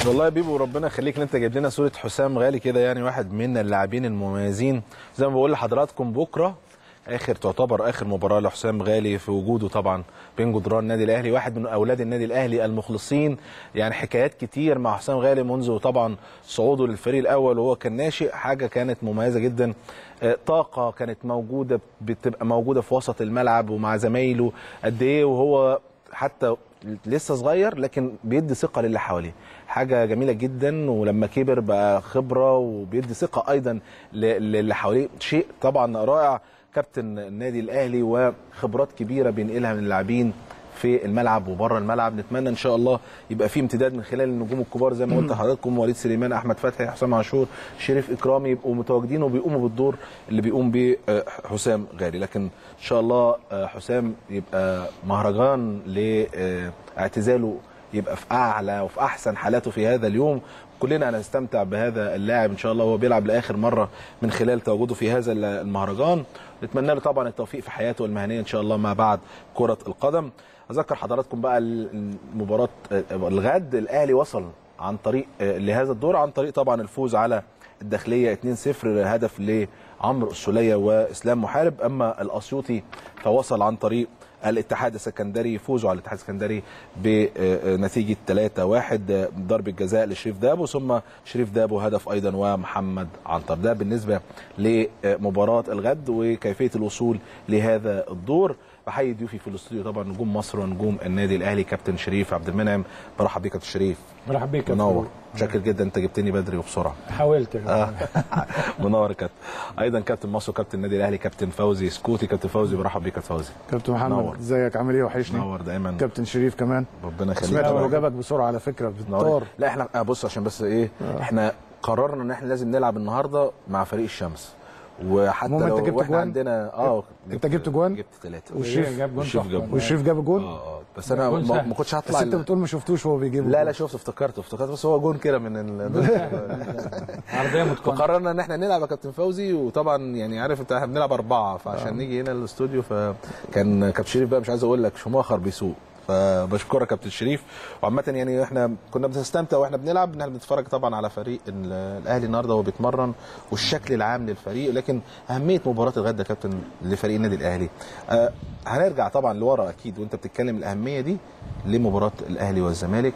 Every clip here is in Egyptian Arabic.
والله يا بيبو ربنا يخليك ان انت جايب لنا صوره حسام غالي كده يعني واحد من اللاعبين المميزين زي ما بقول لحضراتكم بكره اخر تعتبر اخر مباراه لحسام غالي في وجوده طبعا بين جدران النادي الاهلي واحد من اولاد النادي الاهلي المخلصين يعني حكايات كتير مع حسام غالي منذ طبعا صعوده للفريق الاول وهو كان ناشئ حاجه كانت مميزه جدا آه، طاقه كانت موجوده بتبقى موجوده في وسط الملعب ومع زمايله قد ايه وهو حتى لسه صغير لكن بيدي ثقه للي حواليه حاجه جميله جدا ولما كبر بقى خبره وبيدي ثقه ايضا ل- للي حواليه شيء طبعا رائع كابتن النادي الاهلي وخبرات كبيره بينقلها من اللاعبين في الملعب وبره الملعب نتمنى ان شاء الله يبقى في امتداد من خلال النجوم الكبار زي ما قلت لحضراتكم وليد سليمان احمد فتحي حسام عاشور شريف اكرامي يبقوا متواجدين وبيقوموا بالدور اللي بيقوم بيه آه، حسام غالي لكن ان شاء الله آه، حسام يبقى مهرجان لاعتزاله يبقى في اعلى وفي احسن حالاته في هذا اليوم كلنا هنستمتع بهذا اللاعب ان شاء الله وهو بيلعب لاخر مره من خلال تواجده في هذا المهرجان نتمنى له طبعا التوفيق في حياته المهنيه ان شاء الله ما بعد كره القدم اذكر حضراتكم بقى المباراه الغد الاهلي وصل عن طريق لهذا الدور عن طريق طبعا الفوز على الداخليه 2-0 هدف لعمرو السوليه واسلام محارب اما الاسيوطي فوصل عن طريق الاتحاد السكندري فوزوا على الاتحاد السكندري بنتيجه 3-1 ضربه جزاء لشريف دابو ثم شريف دابو هدف ايضا ومحمد عنتر ده بالنسبه لمباراه الغد وكيفيه الوصول لهذا الدور بحيي ضيوفي في الاستوديو طبعا نجوم مصر ونجوم النادي الاهلي كابتن شريف عبد المنعم برحب بيك كابتن شريف مرحبا بيك يا منور فاروق. شاكر جدا انت جبتني بدري وبسرعه حاولت آه. منور يا كابتن ايضا كابتن مصر وكابتن النادي الاهلي كابتن فوزي سكوتي كابتن فوزي برحب بيك يا كابتن فوزي كابتن نور. محمد ازيك عامل ايه وحشني منور دايما كابتن شريف كمان ربنا سمعت يخليك انه جابك بسرعه على فكره منور. بالطار لا احنا آه بص عشان بس ايه احنا قررنا ان احنا لازم نلعب النهارده مع فريق الشمس وحتى المهم لو انت جبت واحنا جوان؟ عندنا اه انت جبت جوان؟ جبت ثلاثه والشريف جاب جون والشريف تحفة. جاب جون. والشريف جاب جون اه اه بس انا جون ما سهل. ما كنتش بس هطلع انت بتقول ما شفتوش وهو بيجيب لا لا شفت افتكرته افتكرت بس هو جون كده من ال... عرضيه متقنه فقررنا ان احنا نلعب يا كابتن فوزي وطبعا يعني عارف انت احنا بنلعب اربعه فعشان نيجي هنا الاستوديو فكان كابتن شريف بقى مش عايز اقول لك شماخر بيسوق فبشكرك كابتن شريف وعامة يعني احنا كنا بنستمتع واحنا بنلعب ان احنا بنتفرج طبعا على فريق ال- الاهلي النهارده وهو بيتمرن والشكل العام للفريق لكن اهميه مباراه الغد يا كابتن لفريق النادي الاهلي آه هنرجع طبعا لورا اكيد وانت بتتكلم الاهميه دي لمباراه الاهلي والزمالك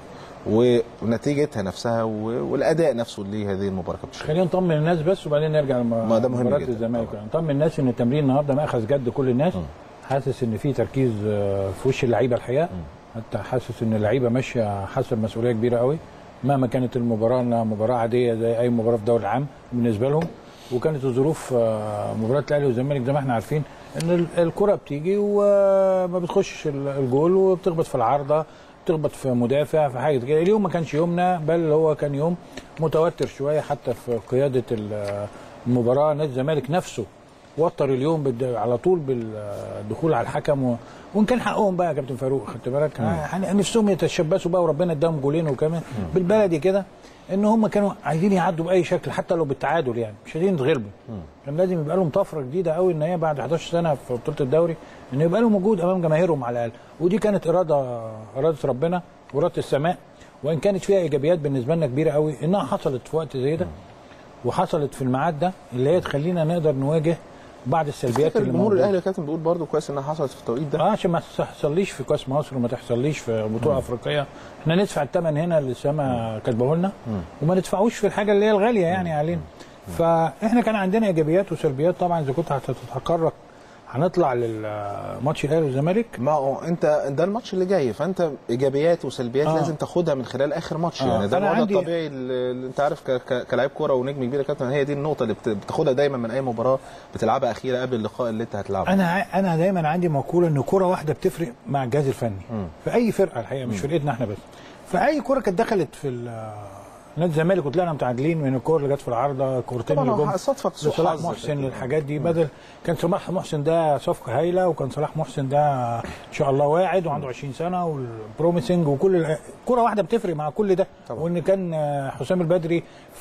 ونتيجتها نفسها و- والاداء نفسه لهذه المباراه كابتن شريف خلينا نطمن الناس بس وبعدين نرجع ما ده مهم لمباراه جدا الزمالك طبعا. نطمن الناس ان التمرين النهارده ماخذ جد كل الناس حاسس ان في تركيز آه، في وش اللعيبه الحقيقه حتى حاسس ان اللعيبه ماشيه حاسه بمسؤوليه كبيره قوي مهما كانت المباراه انها مباراه عاديه زي اي مباراه في الدوري العام بالنسبه لهم وكانت الظروف آه، مباراه الاهلي والزمالك زي ما احنا عارفين ان ال- الكره بتيجي وما بتخشش ال- الجول وبتخبط في العارضه بتخبط في مدافع في حاجه كده اليوم ما كانش يومنا بل هو كان يوم متوتر شويه حتى في قياده ال- المباراه نادي الزمالك نفسه وتر اليوم بالد- على طول بالدخول على الحكم و... وان كان حقهم بقى يا كابتن فاروق خدت بالك يعني نفسهم يتشبثوا بقى وربنا اداهم جولين وكمان بالبلدي كده ان هم كانوا عايزين يعدوا باي شكل حتى لو بالتعادل يعني مش عايزين يتغلبوا كان لازم يبقى لهم طفره جديده قوي ان هي بعد 11 سنه في بطوله الدوري ان يبقى لهم وجود امام جماهيرهم على الاقل ودي كانت اراده اراده ربنا واراده السماء وان كانت فيها ايجابيات بالنسبه لنا كبيره قوي انها حصلت في وقت زي ده وحصلت في الميعاد ده اللي هي تخلينا نقدر نواجه بعض السلبيات فاكر اللي الجمهور موجودة. الاهلي يا كابتن بيقول برضه كويس انها حصلت في التوقيت ده اه عشان ما تحصليش في كاس مصر وما تحصليش في بطوله افريقيه احنا ندفع الثمن هنا اللي السما كاتبه لنا وما ندفعوش في الحاجه اللي هي الغاليه يعني علينا فاحنا كان عندنا ايجابيات وسلبيات طبعا اذا كنت هتتقرر هنطلع للماتش الاهلي والزمالك ما هو انت ده الماتش اللي جاي فانت ايجابيات وسلبيات آه. لازم تاخدها من خلال اخر ماتش آه. يعني ده أنا الوضع عندي- الطبيعي اللي اللي انت عارف ك- ك- كلاعب كوره ونجم كبير يا كابتن هي دي النقطه اللي بت- بتاخدها دايما من اي مباراه بتلعبها اخيره قبل اللقاء اللي انت هتلعبه انا ع- انا دايما عندي مقوله ان كره واحده بتفرق مع الجهاز الفني في اي فرقه الحقيقه مش فرقتنا احنا بس فاي كره كانت دخلت في ال- نادي الزمالك وطلعنا متعادلين من الكور اللي جت في العارضه كورتين طبعا اللي جم هو صدفه سوء لصلاح حظ محسن كده. الحاجات دي بدل كان صلاح محسن ده صفقه هايله وكان صلاح محسن ده ان شاء الله واعد وعنده 20 سنه والبروميسنج وكل ال- كره واحده بتفرق مع كل ده طبعا. وان كان آه، حسام البدري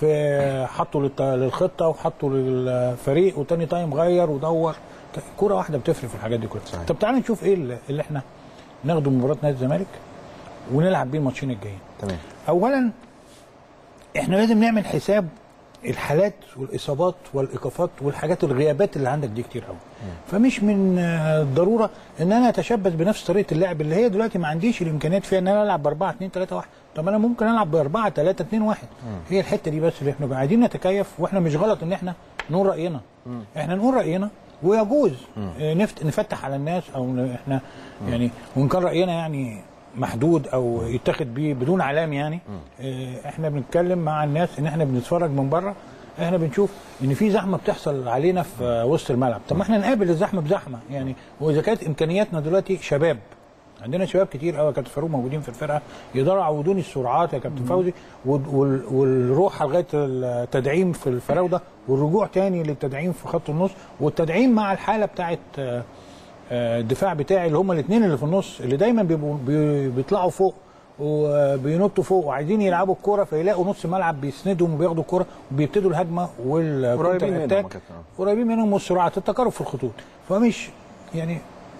في حطه للت- للخطه وحطه للفريق وتاني تايم غير ودور كره واحده بتفرق في الحاجات دي كلها صحيح. طب تعالى نشوف ايه اللي اللي احنا ناخده من مباراه نادي الزمالك ونلعب بيه الماتشين الجايين تمام اولا احنا لازم نعمل حساب الحالات والاصابات والايقافات والحاجات الغيابات اللي عندك دي كتير قوي فمش من آه، الضروره ان انا اتشبث بنفس طريقه اللعب اللي هي دلوقتي ما عنديش الامكانيات فيها ان انا العب ب 4 2 3 1 طب انا ممكن العب ب 4 3 2 1 هي الحته دي بس اللي احنا عايزين نتكيف واحنا مش غلط ان احنا نقول راينا احنا نقول راينا ويجوز آه، نفت نفتح على الناس او ن- احنا يعني وان كان راينا يعني محدود او يتاخد بيه بدون علام يعني آه، احنا بنتكلم مع الناس ان احنا بنتفرج من بره احنا بنشوف ان في زحمه بتحصل علينا في آه، وسط الملعب طب ما احنا نقابل الزحمه بزحمه يعني واذا كانت امكانياتنا دلوقتي شباب عندنا شباب كتير قوي يا كابتن فاروق موجودين في الفرقه يقدروا يعودوني السرعات يا كابتن فوزي وال- وال- والروح لغايه التدعيم في الفراوده والرجوع تاني للتدعيم في خط النص والتدعيم مع الحاله بتاعت آه، آه، الدفاع بتاعي اللي هم الاثنين اللي في النص اللي دايما بيبقوا بي- بيطلعوا فوق وبينطوا فوق وعايزين يلعبوا الكوره فيلاقوا نص ملعب بيسندهم وبياخدوا الكوره وبيبتدوا الهجمه وال قريبين counter منهم attack. يا كابتن. قريبين منهم والسرعات التقارب في الخطوط فمش يعني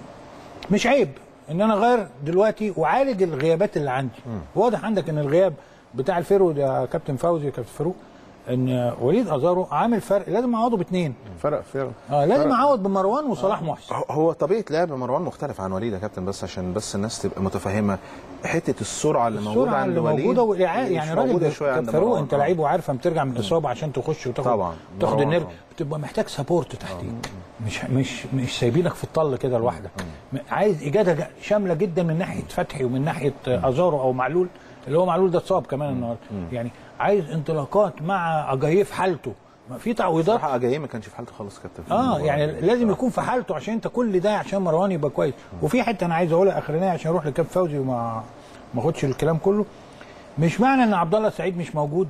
مش عيب ان انا اغير دلوقتي واعالج الغيابات اللي عندي واضح عندك ان الغياب بتاع الفيرو يا كابتن فوزي يا كابتن فاروق ان وليد ازارو عامل فرق لازم اعوضه باثنين فرق فرق اه لازم اعوض بمروان وصلاح محسن هو- هو طبيعه لعب مروان مختلف عن وليد يا كابتن بس عشان بس الناس تبقى متفهمه حته السرعه اللي موجوده السرعه عند اللي وليد موجوده والاعاده مش يعني موجودة راجل شويه عند فاروق مروان. انت آه. لعيب وعارفه بترجع من الاصابه عشان تخش وتاخد طبعاً. تاخد مروان النرف آه. بتبقى محتاج سبورت تحتيك مش مش مش سايبينك في الطل كده لوحدك م- عايز اجاده ج- شامله جدا من ناحيه فتحي ومن ناحيه آه، ازارو او معلول اللي هو معلول ده اتصاب كمان النهارده يعني عايز انطلاقات مع اجاييه في حالته ما في تعويضات بصراحه اجاييه ما كانش في حالته خالص كابتن في اه المباراة. يعني لازم يكون في حالته عشان انت كل ده عشان مروان يبقى كويس وفي حته انا عايز اقولها اخرانيه عشان اروح لكاب فوزي وما ما اخدش الكلام كله مش معنى ان عبد الله السعيد مش موجود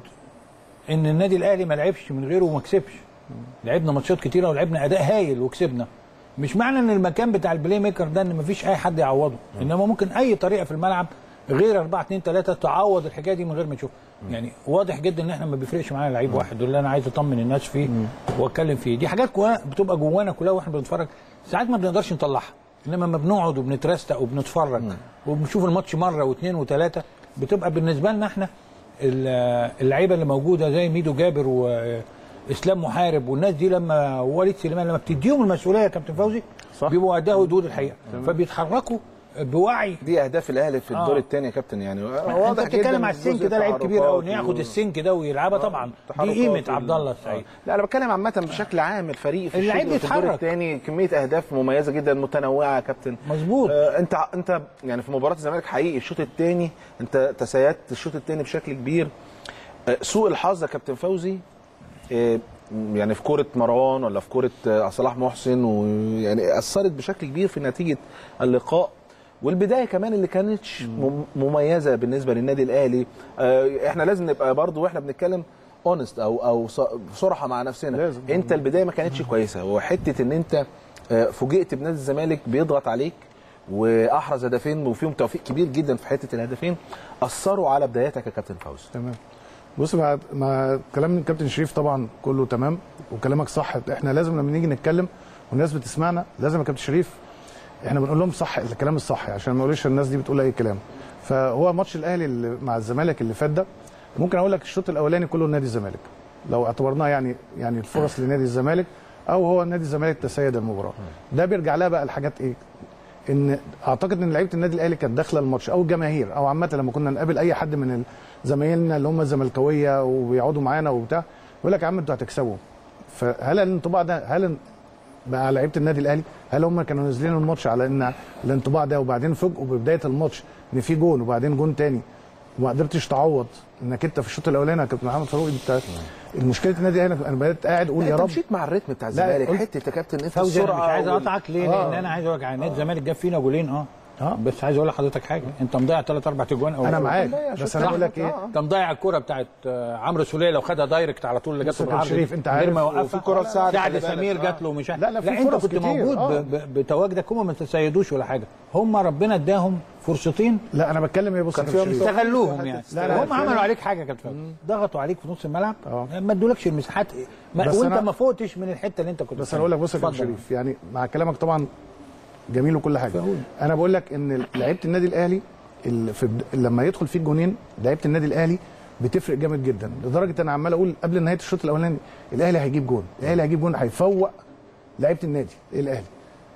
ان النادي الاهلي ما لعبش من غيره وما كسبش لعبنا ماتشات كتيره ولعبنا اداء هايل وكسبنا مش معنى ان المكان بتاع البلاي ميكر ده ان مفيش اي حد يعوضه انما ممكن اي طريقه في الملعب غير 4 2 3 تعوض الحكايه دي من غير ما تشوف يعني واضح جدا ان احنا ما بيفرقش معانا لعيب واحد واللي انا عايز اطمن الناس فيه واتكلم فيه دي حاجات كويسة بتبقى جوانا كلها واحنا بنتفرج ساعات ما بنقدرش نطلعها انما لما بنقعد وبنترستق وبنتفرج وبنشوف الماتش مره واثنين وثلاثه بتبقى بالنسبه لنا احنا ال- اللعيبه اللي موجوده زي ميدو جابر واسلام محارب والناس دي لما وليد سليمان لما بتديهم المسؤوليه يا كابتن فوزي صح. بيبقوا قدها ودود الحقيقه فبيتحركوا بوعي دي اهداف الاهلي في الدور آه. الثاني يا كابتن يعني انت واضح جدا بتتكلم على السنك جزء ده لعيب كبير قوي انه تحركات ياخد و- السنك ده ويلعبها طبعا دي تحركات قيمه وال- عبد الله السعيد لا انا بتكلم عامه بشكل عام الفريق في اللعيب الشوط- في الدور بيتحرك. الثاني كميه اهداف مميزه جدا متنوعه يا كابتن مظبوط. آه انت انت يعني في مباراه الزمالك حقيقي الشوط الثاني انت تسيدت الشوط الثاني بشكل كبير آه سوء الحظ يا كابتن فوزي آه يعني في كوره مروان ولا في كوره آه، صلاح محسن ويعني اثرت بشكل كبير في نتيجه اللقاء والبدايه كمان اللي كانتش مم- مميزه بالنسبه للنادي الاهلي آه، احنا لازم نبقى برضو واحنا بنتكلم اونست او او ص- صراحه مع نفسنا لازم. انت البدايه ما كانتش كويسه وحته ان انت آه، فوجئت بنادي الزمالك بيضغط عليك واحرز هدفين وفيهم توفيق كبير جدا في حته الهدفين اثروا على بداياتك يا كابتن فوزي تمام بص مع مع كلام الكابتن شريف طبعا كله تمام وكلامك صح احنا لازم لما نيجي نتكلم والناس بتسمعنا لازم يا كابتن شريف احنا بنقول لهم صح الكلام الصح عشان ما يقولوش الناس دي بتقول اي كلام فهو ماتش الاهلي اللي مع الزمالك اللي فات ده ممكن اقول لك الشوط الاولاني كله نادي الزمالك لو اعتبرناه يعني يعني الفرص لنادي الزمالك او هو نادي الزمالك تسيد المباراه ده بيرجع لها بقى الحاجات ايه ان اعتقد ان لعيبه النادي الاهلي كانت داخله الماتش او الجماهير او عامه لما كنا نقابل اي حد من زمايلنا اللي هم الزملكاويه وبيقعدوا معانا وبتاع يقول لك يا عم انتوا هتكسبوا فهل الانطباع ده هل بقى لعيبه النادي الاهلي هل هم كانوا نازلين الماتش على ان الانطباع ده وبعدين فوجئوا ببدايه الماتش ان في جون وبعدين جون تاني وما قدرتش تعوض انك انت في الشوط الاولاني يا كابتن محمد فاروق انت المشكله النادي الاهلي انا بقيت قاعد اقول لا، يا انت رب مشيت مع الريتم بتاع الزمالك قلت- حته يا كابتن انت فوزي انا مش السرعه عايز وال- اقطعك ليه؟ آه. لان انا عايز اقول لك على نادي الزمالك جاب فينا جولين اه آه. بس عايز اقول لحضرتك حاجه انت مضيع ثلاث اربع اجوان او انا أو- معاك لا، بس شوط انا بقول لك تاني. ايه آه. انت مضيع الكوره بتاعت آه، عمرو سوليه لو خدها دايركت على طول اللي جات بص له يا كابتن بالعرض شريف، انت من غير ما عارف يوقفها وفي كرة لسعد، سعد خلي بالك. سمير آه. جات له مش لا، لا، في لا انت فرص كنت كتير. موجود آه. ب- ب- بتواجدك هم ما تسيدوش ولا حاجه هم ربنا اداهم فرصتين لا انا بتكلم ايه بص يا كان كابتن فيها شريف استغلوهم يعني لا، لا، هم في- عملوا عليك حاجه يا كابتن ضغطوا عليك في نص الملعب اه. ما ادولكش المساحات ما بس وانت أنا- ما فوتش من الحته اللي انت كنت بس انا اقول لك بص يا كابتن اتفضل. شريف يعني مع كلامك طبعا جميل وكل حاجه فقول. انا بقول لك ان لعيبه النادي الاهلي ال- في الد- لما يدخل فيه الجونين لعيبه النادي الاهلي بتفرق جامد جدا لدرجه انا عمال اقول قبل نهايه الشوط الاولاني الاهلي هيجيب جون الاهلي هيجيب جون هيفوق لعيبه النادي الاهلي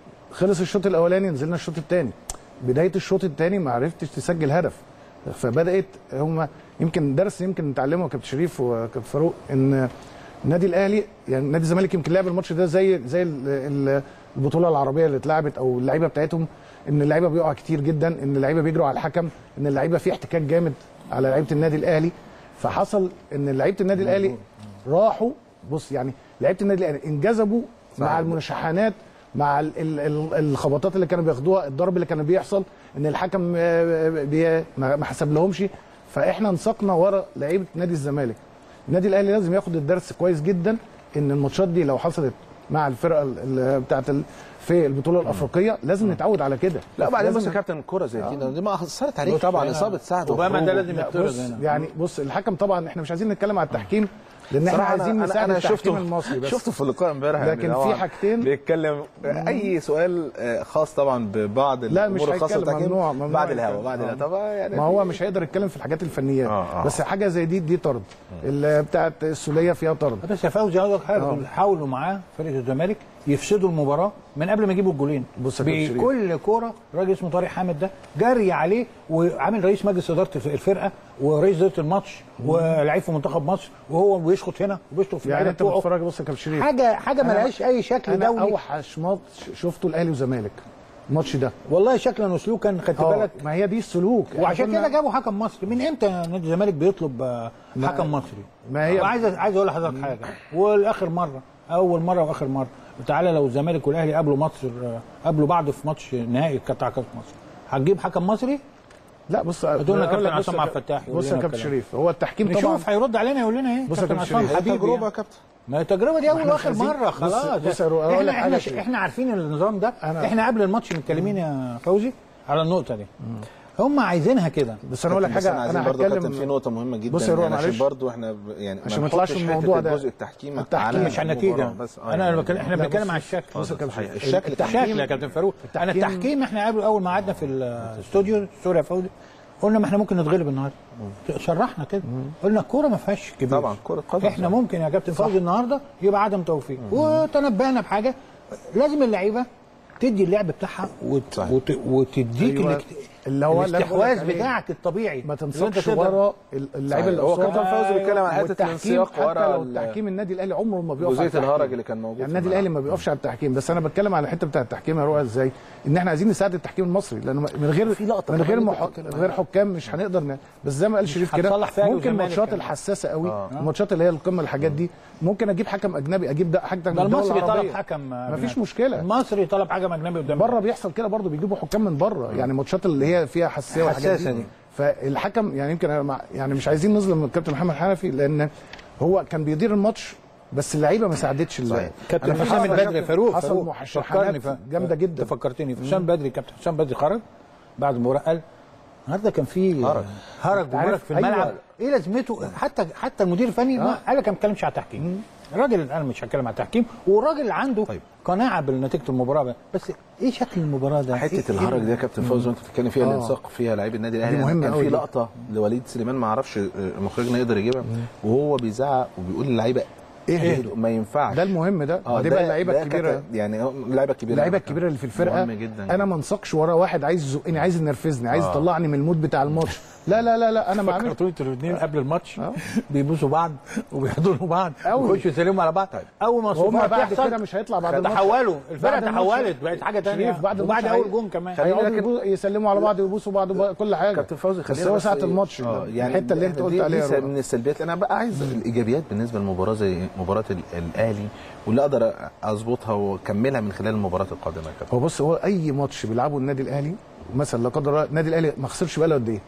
خلص الشوط الاولاني نزلنا الشوط الثاني بدايه الشوط الثاني ما عرفتش تسجل هدف فبدات هم يمكن درس يمكن نتعلمه كابتن شريف وكابتن فاروق ان النادي الاهلي يعني نادي الزمالك يمكن لعب الماتش ده زي زي ال- ال- البطوله العربيه اللي اتلعبت او اللعيبه بتاعتهم ان اللعيبه بيقعوا كتير جدا ان اللعيبه بيجروا على الحكم ان اللعيبه في احتكاك جامد على لعيبه النادي الاهلي فحصل ان لعيبه النادي الاهلي راحوا بص يعني لعيبه النادي الاهلي انجذبوا مع المشاحنات مع ال- ال- ال- الخبطات اللي كانوا بياخدوها الضرب اللي كان بيحصل ان الحكم آه، بي- ما ما حسب لهمش فاحنا انسقنا ورا لعيبه نادي الزمالك النادي الاهلي لازم ياخد الدرس كويس جدا ان الماتشات دي لو حصلت مع الفرقه ال- ال- بتاعت ال- في البطوله الافريقيه لازم نتعود على كده لا بعدين لازم بص يا كابتن كوره زي دي دي ما اثرت عليك طبعاً. طبعا اصابه سعد اوباما ده وخروجه. لازم لا يطرد بص هنا يعني بص الحكم طبعا احنا مش عايزين نتكلم على التحكيم لان احنا صراحة عايزين أنا- نساعد أنا التحكيم شفته المصري بس شفته في اللقاء امبارح لكن يعني في طبعاً حاجتين- بيتكلم اي سؤال آه، خاص طبعا ببعض لا، مش الامور الخاصه هيتكلم، بالتحكيم ممنوع- ممنوع بعد الهوا يتكلم. بعد آه. الهوا طبعا يعني ما هو مش هيقدر يتكلم في الحاجات الفنيات آه، آه. بس حاجه زي دي دي طرد اللي بتاعت السوليه فيها طرد بس يا فوزي عاوز أقول لك حاجه آه. دول حاولوا معاه فرقه الزمالك يفسدوا المباراه من قبل ما يجيبوا الجولين بص يا كابتن شريف. بكل كوره راجل اسمه طارق حامد ده جري عليه وعامل رئيس مجلس اداره الفرقه ورئيس اداره الماتش ولعيب في منتخب مصر وهو بيشخط هنا وبيشخط في يعني اللعيبه انت بتوعه بتتفرج بص يا كابتن شريف حاجه حاجه أنا- ملهاش اي شكل انا دولي اوحش ماتش شفته الاهلي وزمالك الماتش ده والله شكلا وسلوكا خدت اه بالك ما هي دي السلوك إحنا وعشان كنا- كده جابوا حكم مصري من امتى نادي الزمالك بيطلب آه، حكم مصري ما هي- وعايز عايز اقول لحضرتك حاجه والاخر مره اول مره واخر مره تعالى لو الزمالك والاهلي قابلوا مصر آه، قابلوا بعض في ماتش نهائي بتاع كاس مصر هتجيب حكم مصري لا بص هاتوا لنا أقول كابتن لك بص عصام يا عبد كاب- الفتاح يقول بص يا لنا كابتن الكلام. شريف هو التحكيم طبعا نشوف هيرد علينا يقول لنا ايه بص يا كابتن كابتن عصام شريف، حبيبي تجربه يا يعني. كابتن ما التجربه دي اول احنا واخر عايزين- مره بص- خلاص بص يا رو- أقول لك احنا حاجة احنا, شريف. احنا عارفين النظام ده أنا- احنا قبل الماتش متكلمين يا فوزي على النقطه دي هم عايزينها كده بس انا اقول لك بس حاجه عايزين انا برضه كابتن في هتكلم نقطه مهمه جدا بص يا روح يعني عشان معلش. برضه احنا ب- يعني عشان ما نطلعش نحطش من حتة الموضوع ده. الجزء التحكيم التحكيم على مش على النتيجه المباراة بس آه، انا يعني بتكلم احنا لا، بنتكلم بص- على الشكل بص يا كابتن صحيح. شريف. الشكل الشكل يا كابتن فاروق انا التحكيم- التحكيم احنا قبل اول ما قعدنا في الاستوديو سوري يا فوزي قلنا ما احنا ممكن نتغلب النهارده شرحنا كده قلنا الكوره ما فيهاش كبير طبعا كرة قدم احنا ممكن يا كابتن فوزي النهارده يبقى عدم توفيق وتنبأنا بحاجه لازم اللعيبه تدي اللعب بتاعها وت... صحيح. وت... وتديك أيوة. الاكت... اللي هو اللي أنا بقول لك الاستحواذ عليه. بتاعك الطبيعي ما اللي أنت تنسقش تقدر- ورا اللعيبه اللي هو قصادك. كابتن فوزي بيتكلم عن حته والتحكيم الانسياق حتى ورا لو ال- التحكيم النادي الاهلي عمره ما بيقف جزئيه على التحكيم. الهرج اللي كان موجود يعني في النادي الملعب. الاهلي ما بيقفش على التحكيم بس انا بتكلم على الحته بتاع التحكيم يا رؤى ازاي ان احنا عايزين نساعد التحكيم المصري لانه من غير في لقطة من غير كمان مح... أنت بتتكلم من غير حكام مش هنقدر ن... بس زي ما قال شريف كده هتصلح فيها ممكن والزمالك الماتشات كمان. الحساسه قوي آه. الماتشات اللي هي القمه الحاجات دي ممكن اجيب حكم اجنبي اجيب ده حكم ده من الدول المصري طلب العربية. حكم مفيش أجنبي. مشكله المصري طلب حكم اجنبي قدام بره بيحصل كده برضه بيجيبوا حكام من بره يعني ماتشات اللي هي فيها حساسيه والحاجات حساسة دي. فالحكم يعني يمكن أنا مع يعني مش عايزين نظلم الكابتن محمد حنفي لان هو كان بيدير الماتش بس اللعيبه ما ساعدتش اللعيبه كابتن أنا حسام حصل- البدري فاروق حصل فاروق محشحات فكرني ف- جامده جدا فكرتني في حسام بدري كابتن حسام بدري خرج بعد المباراه قال النهارده كان في هرج. هرج أنت عارف، ومرج في الملعب أيوة. ايه لازمته حتى حتى المدير الفني ما قال لك أنا ما بتكلمش على التحكيم الراجل انا مش هتكلم على التحكيم والراجل عنده طيب. قناعه بنتيجه المباراه بس ايه شكل المباراه ده؟ حته إيه- الهرج دي يا كابتن فوزي وانت بتتكلم فيها آه. الانساق فيها لعيب النادي الاهلي دي مهمة كان أوي في دي. لقطه لوليد سليمان ما اعرفش آه، مخرجنا يقدر يجيبها وهو بيزعق وبيقول للعيبه اهدوا ما ينفعش ده المهم ده اه دي ده- بقى اللعيبه ده الكبيره كت- يعني هو اللعيبه الكبيره اللعيبه الكبيره اللي في الفرقه مهم جدا انا ما انسقش ورا واحد عايز يزقني عايز ينرفزني عايز آه. يطلعني من المود بتاع الماتش لا لا لا لا انا ما عملت فكرتوني الاثنين قبل الماتش بيبوسوا بعض وبيحضنوا بعض أوي. ويخشوا يسلموا على بعض اول ما وهم الصفار بعد تحصل كده مش هيطلع بعد الماتش تحولوا الفرقه بعد الماتش- تحولت بقت حاجه ثانيه شريف بعد وبعد الماتش اول هي- جون كمان هيقعدوا لكن- يبو- يسلموا على بعض ويبوسوا بعض وب- كل حاجه كابتن فوزي بس خلينا هو ساعه إيه، الماتش اه يعني الحته اللي انت دي- قلت دي عليها س- يا من رؤى. السلبيات انا بقى عايز الايجابيات بالنسبه للمباراه زي مباراه ال- الاهلي واللي اقدر اظبطها واكملها من خلال المباراه القادمه يا كابتن هو بص هو اي ماتش بيلعبه النادي الاهلي مثلا لا قدر الله النادي الاهلي ما خسرش بقاله قد ايه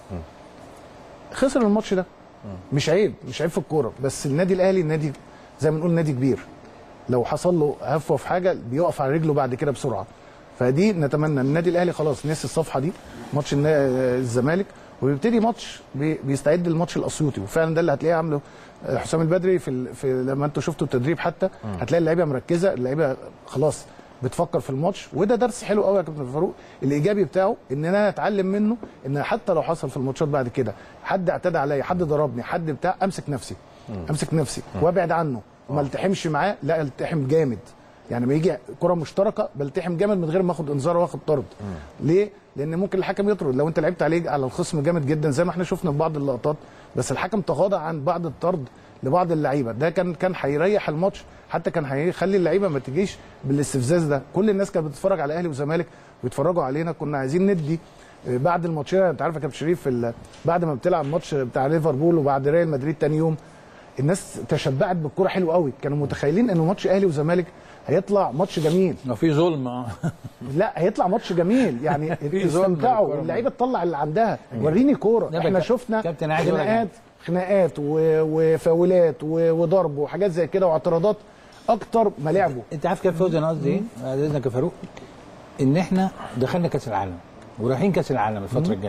خسر الماتش ده مش عيب مش عيب في الكوره بس النادي الاهلي نادي زي ما نقول نادي كبير لو حصل له هفوه في حاجه بيقف على رجله بعد كده بسرعه فدي نتمنى ان النادي الاهلي خلاص نسي الصفحه دي ماتش النا- الزمالك وبيبتدي ماتش بي- بيستعد للماتش الاسيوطي وفعلا ده اللي هتلاقيه عامله حسام البدري في, ال... في لما انتوا شفتوا التدريب حتى هتلاقي اللعيبه مركزه اللعيبه خلاص بتفكر في الماتش وده درس حلو قوي يا كابتن فاروق الايجابي بتاعه ان انا اتعلم منه ان حتى لو حصل في الماتشات بعد كده حد اعتدى عليا حد ضربني حد بتاع امسك نفسي امسك نفسي وابعد عنه وما التحمش معاه لا التحم جامد يعني ما يجي كره مشتركه بلتحم جامد من غير ما اخد انذار واخد طرد ليه لان ممكن الحكم يطرد لو انت لعبت عليه على الخصم جامد جدا زي ما احنا شفنا في بعض اللقطات بس الحكم تغاضى عن بعض الطرد لبعض اللعيبه ده كان كان هيريح الماتش حتى كان هيخلي اللعيبه ما تجيش بالاستفزاز ده كل الناس كانت بتتفرج على اهلي وزمالك ويتفرجوا علينا كنا عايزين ندي آه، بعد الماتشين انت عارف يا كابتن شريف في ال- بعد ما بتلعب ماتش بتاع ليفربول وبعد ريال مدريد تاني يوم الناس تشبعت بالكوره حلو قوي كانوا متخيلين انه ماتش اهلي وزمالك هيطلع ماتش جميل ما في ظلم اه لا هيطلع ماتش جميل يعني في ظلم استمتعوا للكرة. اللعيبه تطلع اللي عندها وريني كوره لا، احنا بك- شفنا كابتن عايز أقول لك خناقات خناقات و- وفاولات و- وضرب وحاجات زي كده واعتراضات اكتر ما لعبوا انت عارف كيف فوزي انا قصدي ايه؟ بعد اذنك يا فاروق ان احنا دخلنا كاس العالم ورايحين كاس العالم الفتره الجايه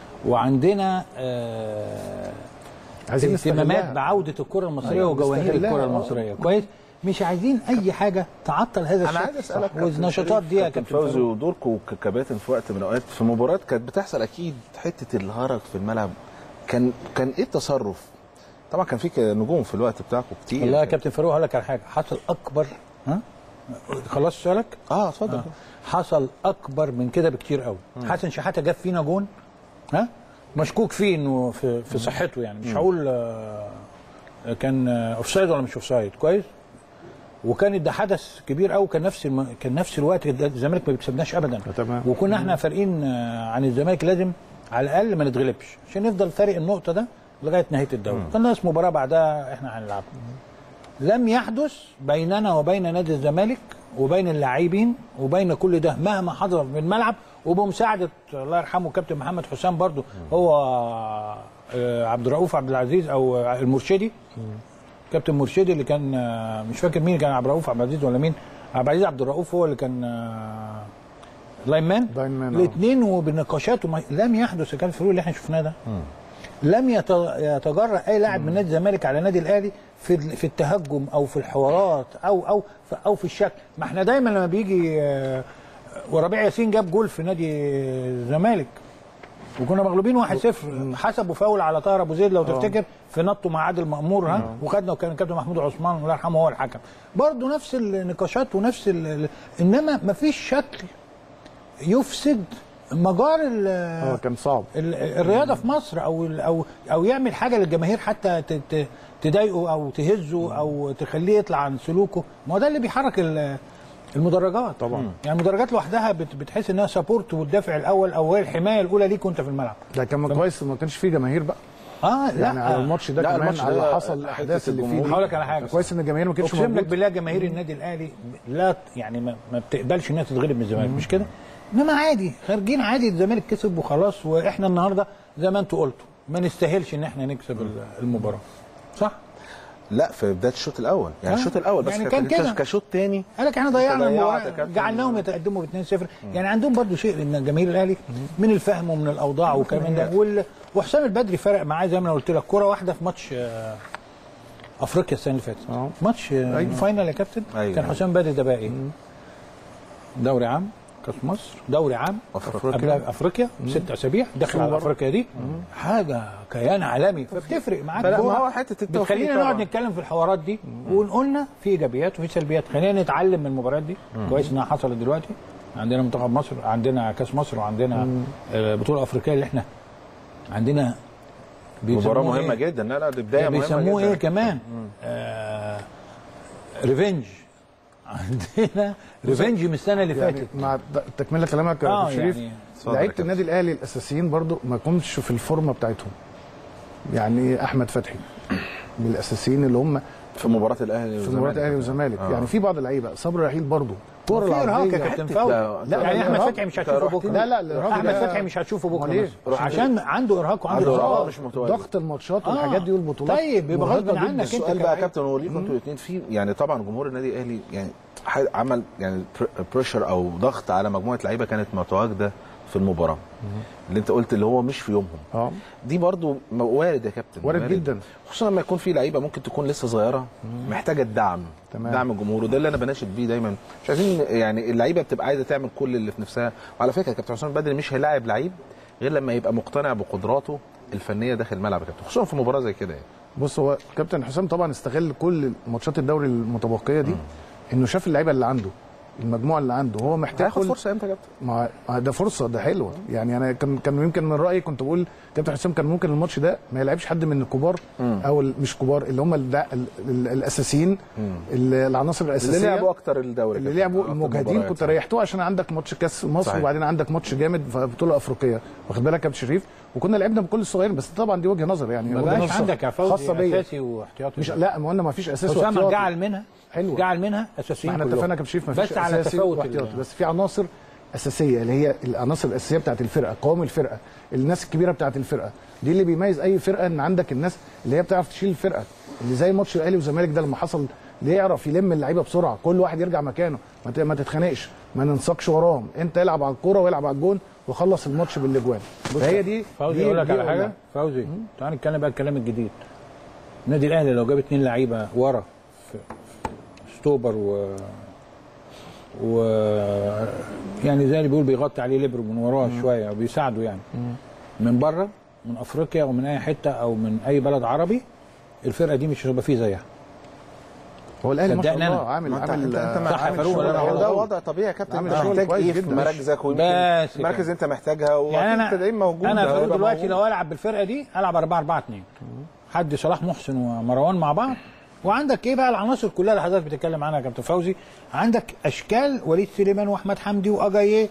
وعندنا آه عايزين اهتمامات نستغلها بعوده الكره المصريه أيوة، وجماهير نستغلها. الكره آه. المصريه كويس مش عايزين اي حاجه تعطل هذا انا الشيء عايز اسالك والنشاطات دي يا كابتن فوزي فوزي ودوركم ككباتن في وقت من الاوقات في مباريات كانت بتحصل اكيد حته الهرج في الملعب كان كان ايه التصرف؟ طبعا كان في ك- نجوم في الوقت بتاعكم كتير والله يا كابتن فاروق هقول لك على حاجه حصل اكبر ها خلاص سؤالك اه اتفضل آه. حصل اكبر من كده بكتير قوي حسن شحاته جاب فينا جون ها مشكوك فيه انه في في صحته يعني مش هقول آه، كان اوف سايد ولا مش اوف سايد كويس وكان ده حدث كبير قوي كان نفس الم... كان نفس الوقت الزمالك ما بيكسبناش ابدا تمام. وكنا احنا فارقين آه، عن الزمالك لازم على الاقل ما نتغلبش عشان نفضل فارق النقطه ده لغايه نهايه الدوري كان ناقص مباراه بعدها احنا هنلعبها لم يحدث بيننا وبين نادي الزمالك وبين اللاعبين وبين كل ده مهما حضر في الملعب وبمساعده الله يرحمه كابتن محمد حسام برضو هو آه، عبد الرؤوف عبد العزيز او آه، المرشدي كابتن مرشدي اللي كان آه، مش فاكر مين كان عبد الرؤوف عبد العزيز ولا مين عبد العزيز عبد الرؤوف هو اللي كان آه، لاين مان لاين مان، آه. الاثنين وبالنقاشات وما لم يحدث يا كابتن فاروق اللي احنا شفناه ده لم يت- يتجرأ اي لاعب من نادي الزمالك على نادي الاهلي في ال- في التهجم او في الحوارات او او في او في الشكل ما احنا دايما لما بيجي آه، وربيع ياسين جاب جول في نادي الزمالك وكنا مغلوبين 1-0 حسبوا فاول على طاهر ابو زيد لو تفتكر في نطه مع عادل مامور ها وخدنا وكان الكابتن محمود عثمان الله يرحمه هو الحكم برضه نفس النقاشات ونفس ال- ال- انما ما فيش شكل يفسد مجار ال- اه كان صعب ال- الرياضه في مصر او ال- او او يعمل حاجه للجماهير حتى ت- ت- تضايقه او تهزه او تخليه يطلع عن سلوكه ما هو ده اللي بيحرك ال- المدرجات طبعا. يعني المدرجات لوحدها بت- بتحس انها سبورت والدافع الاول او هي الحمايه الاولى ليك وانت في الملعب ده كان كويس ما كانش فيه جماهير بقى اه لا يعني على الماتش ده لا، كمان الماتش على ده اللي حصل حتة الاحداث اللي فيه الجمهور. دي. هقول لك على حاجه كويس ان الجماهير ما كانتش اقسم لك موجود بالله جماهير النادي الاهلي لا يعني ما, ما بتقبلش انها تتغلب من الزمالك مش كده؟ انما عادي خارجين عادي الزمالك كسب وخلاص واحنا النهارده زي ما انتوا قلتوا ما نستاهلش ان احنا نكسب ال- المباراه صح؟ لا في بدايه الشوط الاول يعني آه. الشوط الاول بس يعني كان كان كده. كشوط تاني قال لك احنا ضيعنا ضيعت يا المباراه كابتن. جعلناهم يتقدموا ب 2-0 يعني عندهم برضو شيء ان جماهير الاهلي من الفهم ومن الاوضاع وكمان ده وال- وحسام البدري فرق معاه زي ما انا قلت لك كوره واحده في ماتش آه، افريقيا السنه اللي فاتت اه. ماتش آه، الفاينل يا كابتن أيوة. كان حسام بدري ده بقى ايه؟ دوري عام كاس مصر دوري عام أفريقيا. قبل افريقيا ست اسابيع داخل على افريقيا دي حاجه كيان عالمي فبتفرق معاك فلا، ما كورة. هو حتة التوفيق بتخلينا طبعاً. نقعد نتكلم في الحوارات دي ونقولنا في ايجابيات وفي سلبيات خلينا نتعلم من المباريات دي كويس انها حصلت دلوقتي عندنا منتخب مصر عندنا كاس مصر وعندنا آه، بطوله افريقيه اللي احنا عندنا مباراه بيسموه مهمه إيه؟ جدا لا لا دي بدايه مهمه بيسموه جدا ايه كمان آه ريفنج عندنا ريفنج من السنه اللي يعني فاتت مع تكمله كلامك يا اه كابتن شريف يعني اتفضل يا لعيبه كابتن. النادي الاهلي الاساسيين برضو ما كنتش في الفورمه بتاعتهم يعني احمد فتحي من الاساسيين اللي هم في مباراه الاهلي في مباراه الاهلي والزمالك آه. يعني في بعض اللعيبه صبري رحيل برضو كوره في ارهاق يا العرضية. كابتن حتة- فوزي لا، لا، يعني احمد الإرهاق فتحي مش أنت هتشوفه رحت- بكره لا لا الإرهاق احمد ده- فتحي مش هتشوفه بكره أمال إيه؟ مثلا عشان عنده ارهاق وعنده عنده إرهاق. إرهاق. مش متواجد. ضغط الماتشات آه. والحاجات دي والبطولات طيب، يبقى غصب مرهقة عنك جدا. أنت السؤال بقى يا كلاعب. كابتن وريكم انتوا الاثنين في يعني طبعا جمهور النادي الاهلي يعني ح- عمل يعني بريشر او ضغط على مجموعه لعيبه كانت متواجده في المباراه اللي انت قلت اللي هو مش في يومهم اه دي برضو م- وارد يا كابتن وارد جدا. خصوصا لما يكون في لعيبه ممكن تكون لسه صغيره محتاجه الدعم تمام. دعم الجمهور وده اللي انا بناشد بيه دايما مش عايزين يعني اللعيبه بتبقى عايزه تعمل كل اللي في نفسها وعلى فكره كابتن حسام بدري مش هيلاعب لعيب غير لما يبقى مقتنع بقدراته الفنيه داخل الملعب يا كابتن خصوصا في مباراه زي كده يعني بص هو كابتن حسام طبعا استغل كل ماتشات الدوري المتبقيه دي انه شاف اللعيبه اللي عنده المجموعه اللي عنده هو محتاج هياخد كل فرصه امتى يا كابتن ما ما ده فرصه ده حلوه يعني انا كان كان يمكن من رايي كنت بقول كابتن حسام كان ممكن الماتش ده ما يلعبش حد من الكبار او ال- مش كبار اللي هم ال- ال- ال- الاساسيين ال- العناصر الاساسيه اللي لعبوا اكتر الدوري اللي كابتن. لعبوا أكتر المجهدين مباريات. كنت ريحتوه عشان عندك ماتش كاس مصر صحيح. وبعدين عندك ماتش جامد في بطوله افريقيه واخد بالك يا كابتن شريف وكنا لعبنا بكل الصغيرين بس طبعا دي وجهه نظر يعني ما وجهة بقاش نظر عندك يا فوزي خاصه بيا اساسي واحتياطي مش لا ما قلنا ما فيش اساس اسامه واحتياطي. جعل منها حلوة. جعل منها ما اساسيين احنا كلهم. اتفقنا يا كابتن شريف ما فيش بس على اساسي تفاوت واحتياطي ال- بس في عناصر اساسيه اللي هي العناصر الاساسيه بتاعت الفرقه قوام الفرقه الناس الكبيره بتاعت الفرقه دي اللي بيميز اي فرقه ان عندك الناس اللي هي بتعرف تشيل الفرقه اللي زي ماتش الاهلي والزمالك ده لما حصل اللي يعرف يلم اللعيبه بسرعه كل واحد يرجع مكانه ما ت- ما تتخانقش ما ننساقش وراهم انت العب على الكوره والعب على الجون وخلص الماتش بالاجوان فهي دي فوزي دي اقول لك دي على حاجه ولا- فوزي تعال نتكلم بقى الكلام الجديد النادي الاهلي لو جاب اتنين لعيبه ورا في ستوبر و و يعني زي اللي بيقول بيغطي عليه ليبرو من وراه شويه او بيساعده يعني من بره من افريقيا ومن اي حته او من اي بلد عربي الفرقه دي مش هتبقى فيه زيها هو الاهلي ما شاء صدقني الله أنا. عامل ما انت عامل انت انت صح يا عامل فاروق، شغل ولا أنا هو غلطان؟ ده وضع طبيعي يا كابتن عامل انت شغل محتاج كويس ايه في جدا. مراكزك ويمكن بس المراكز كده. اللي انت محتاجها يعني واكيد انا التدعيم موجود انا هيبقى فاروق دلوقتي موجود. لو العب بالفرقه دي العب 4 4 2 حد صلاح محسن ومروان مع بعض وعندك ايه بقى العناصر كلها اللي حضرتك بتتكلم عنها يا كابتن فوزي عندك اشكال وليد سليمان واحمد حمدي واجاييه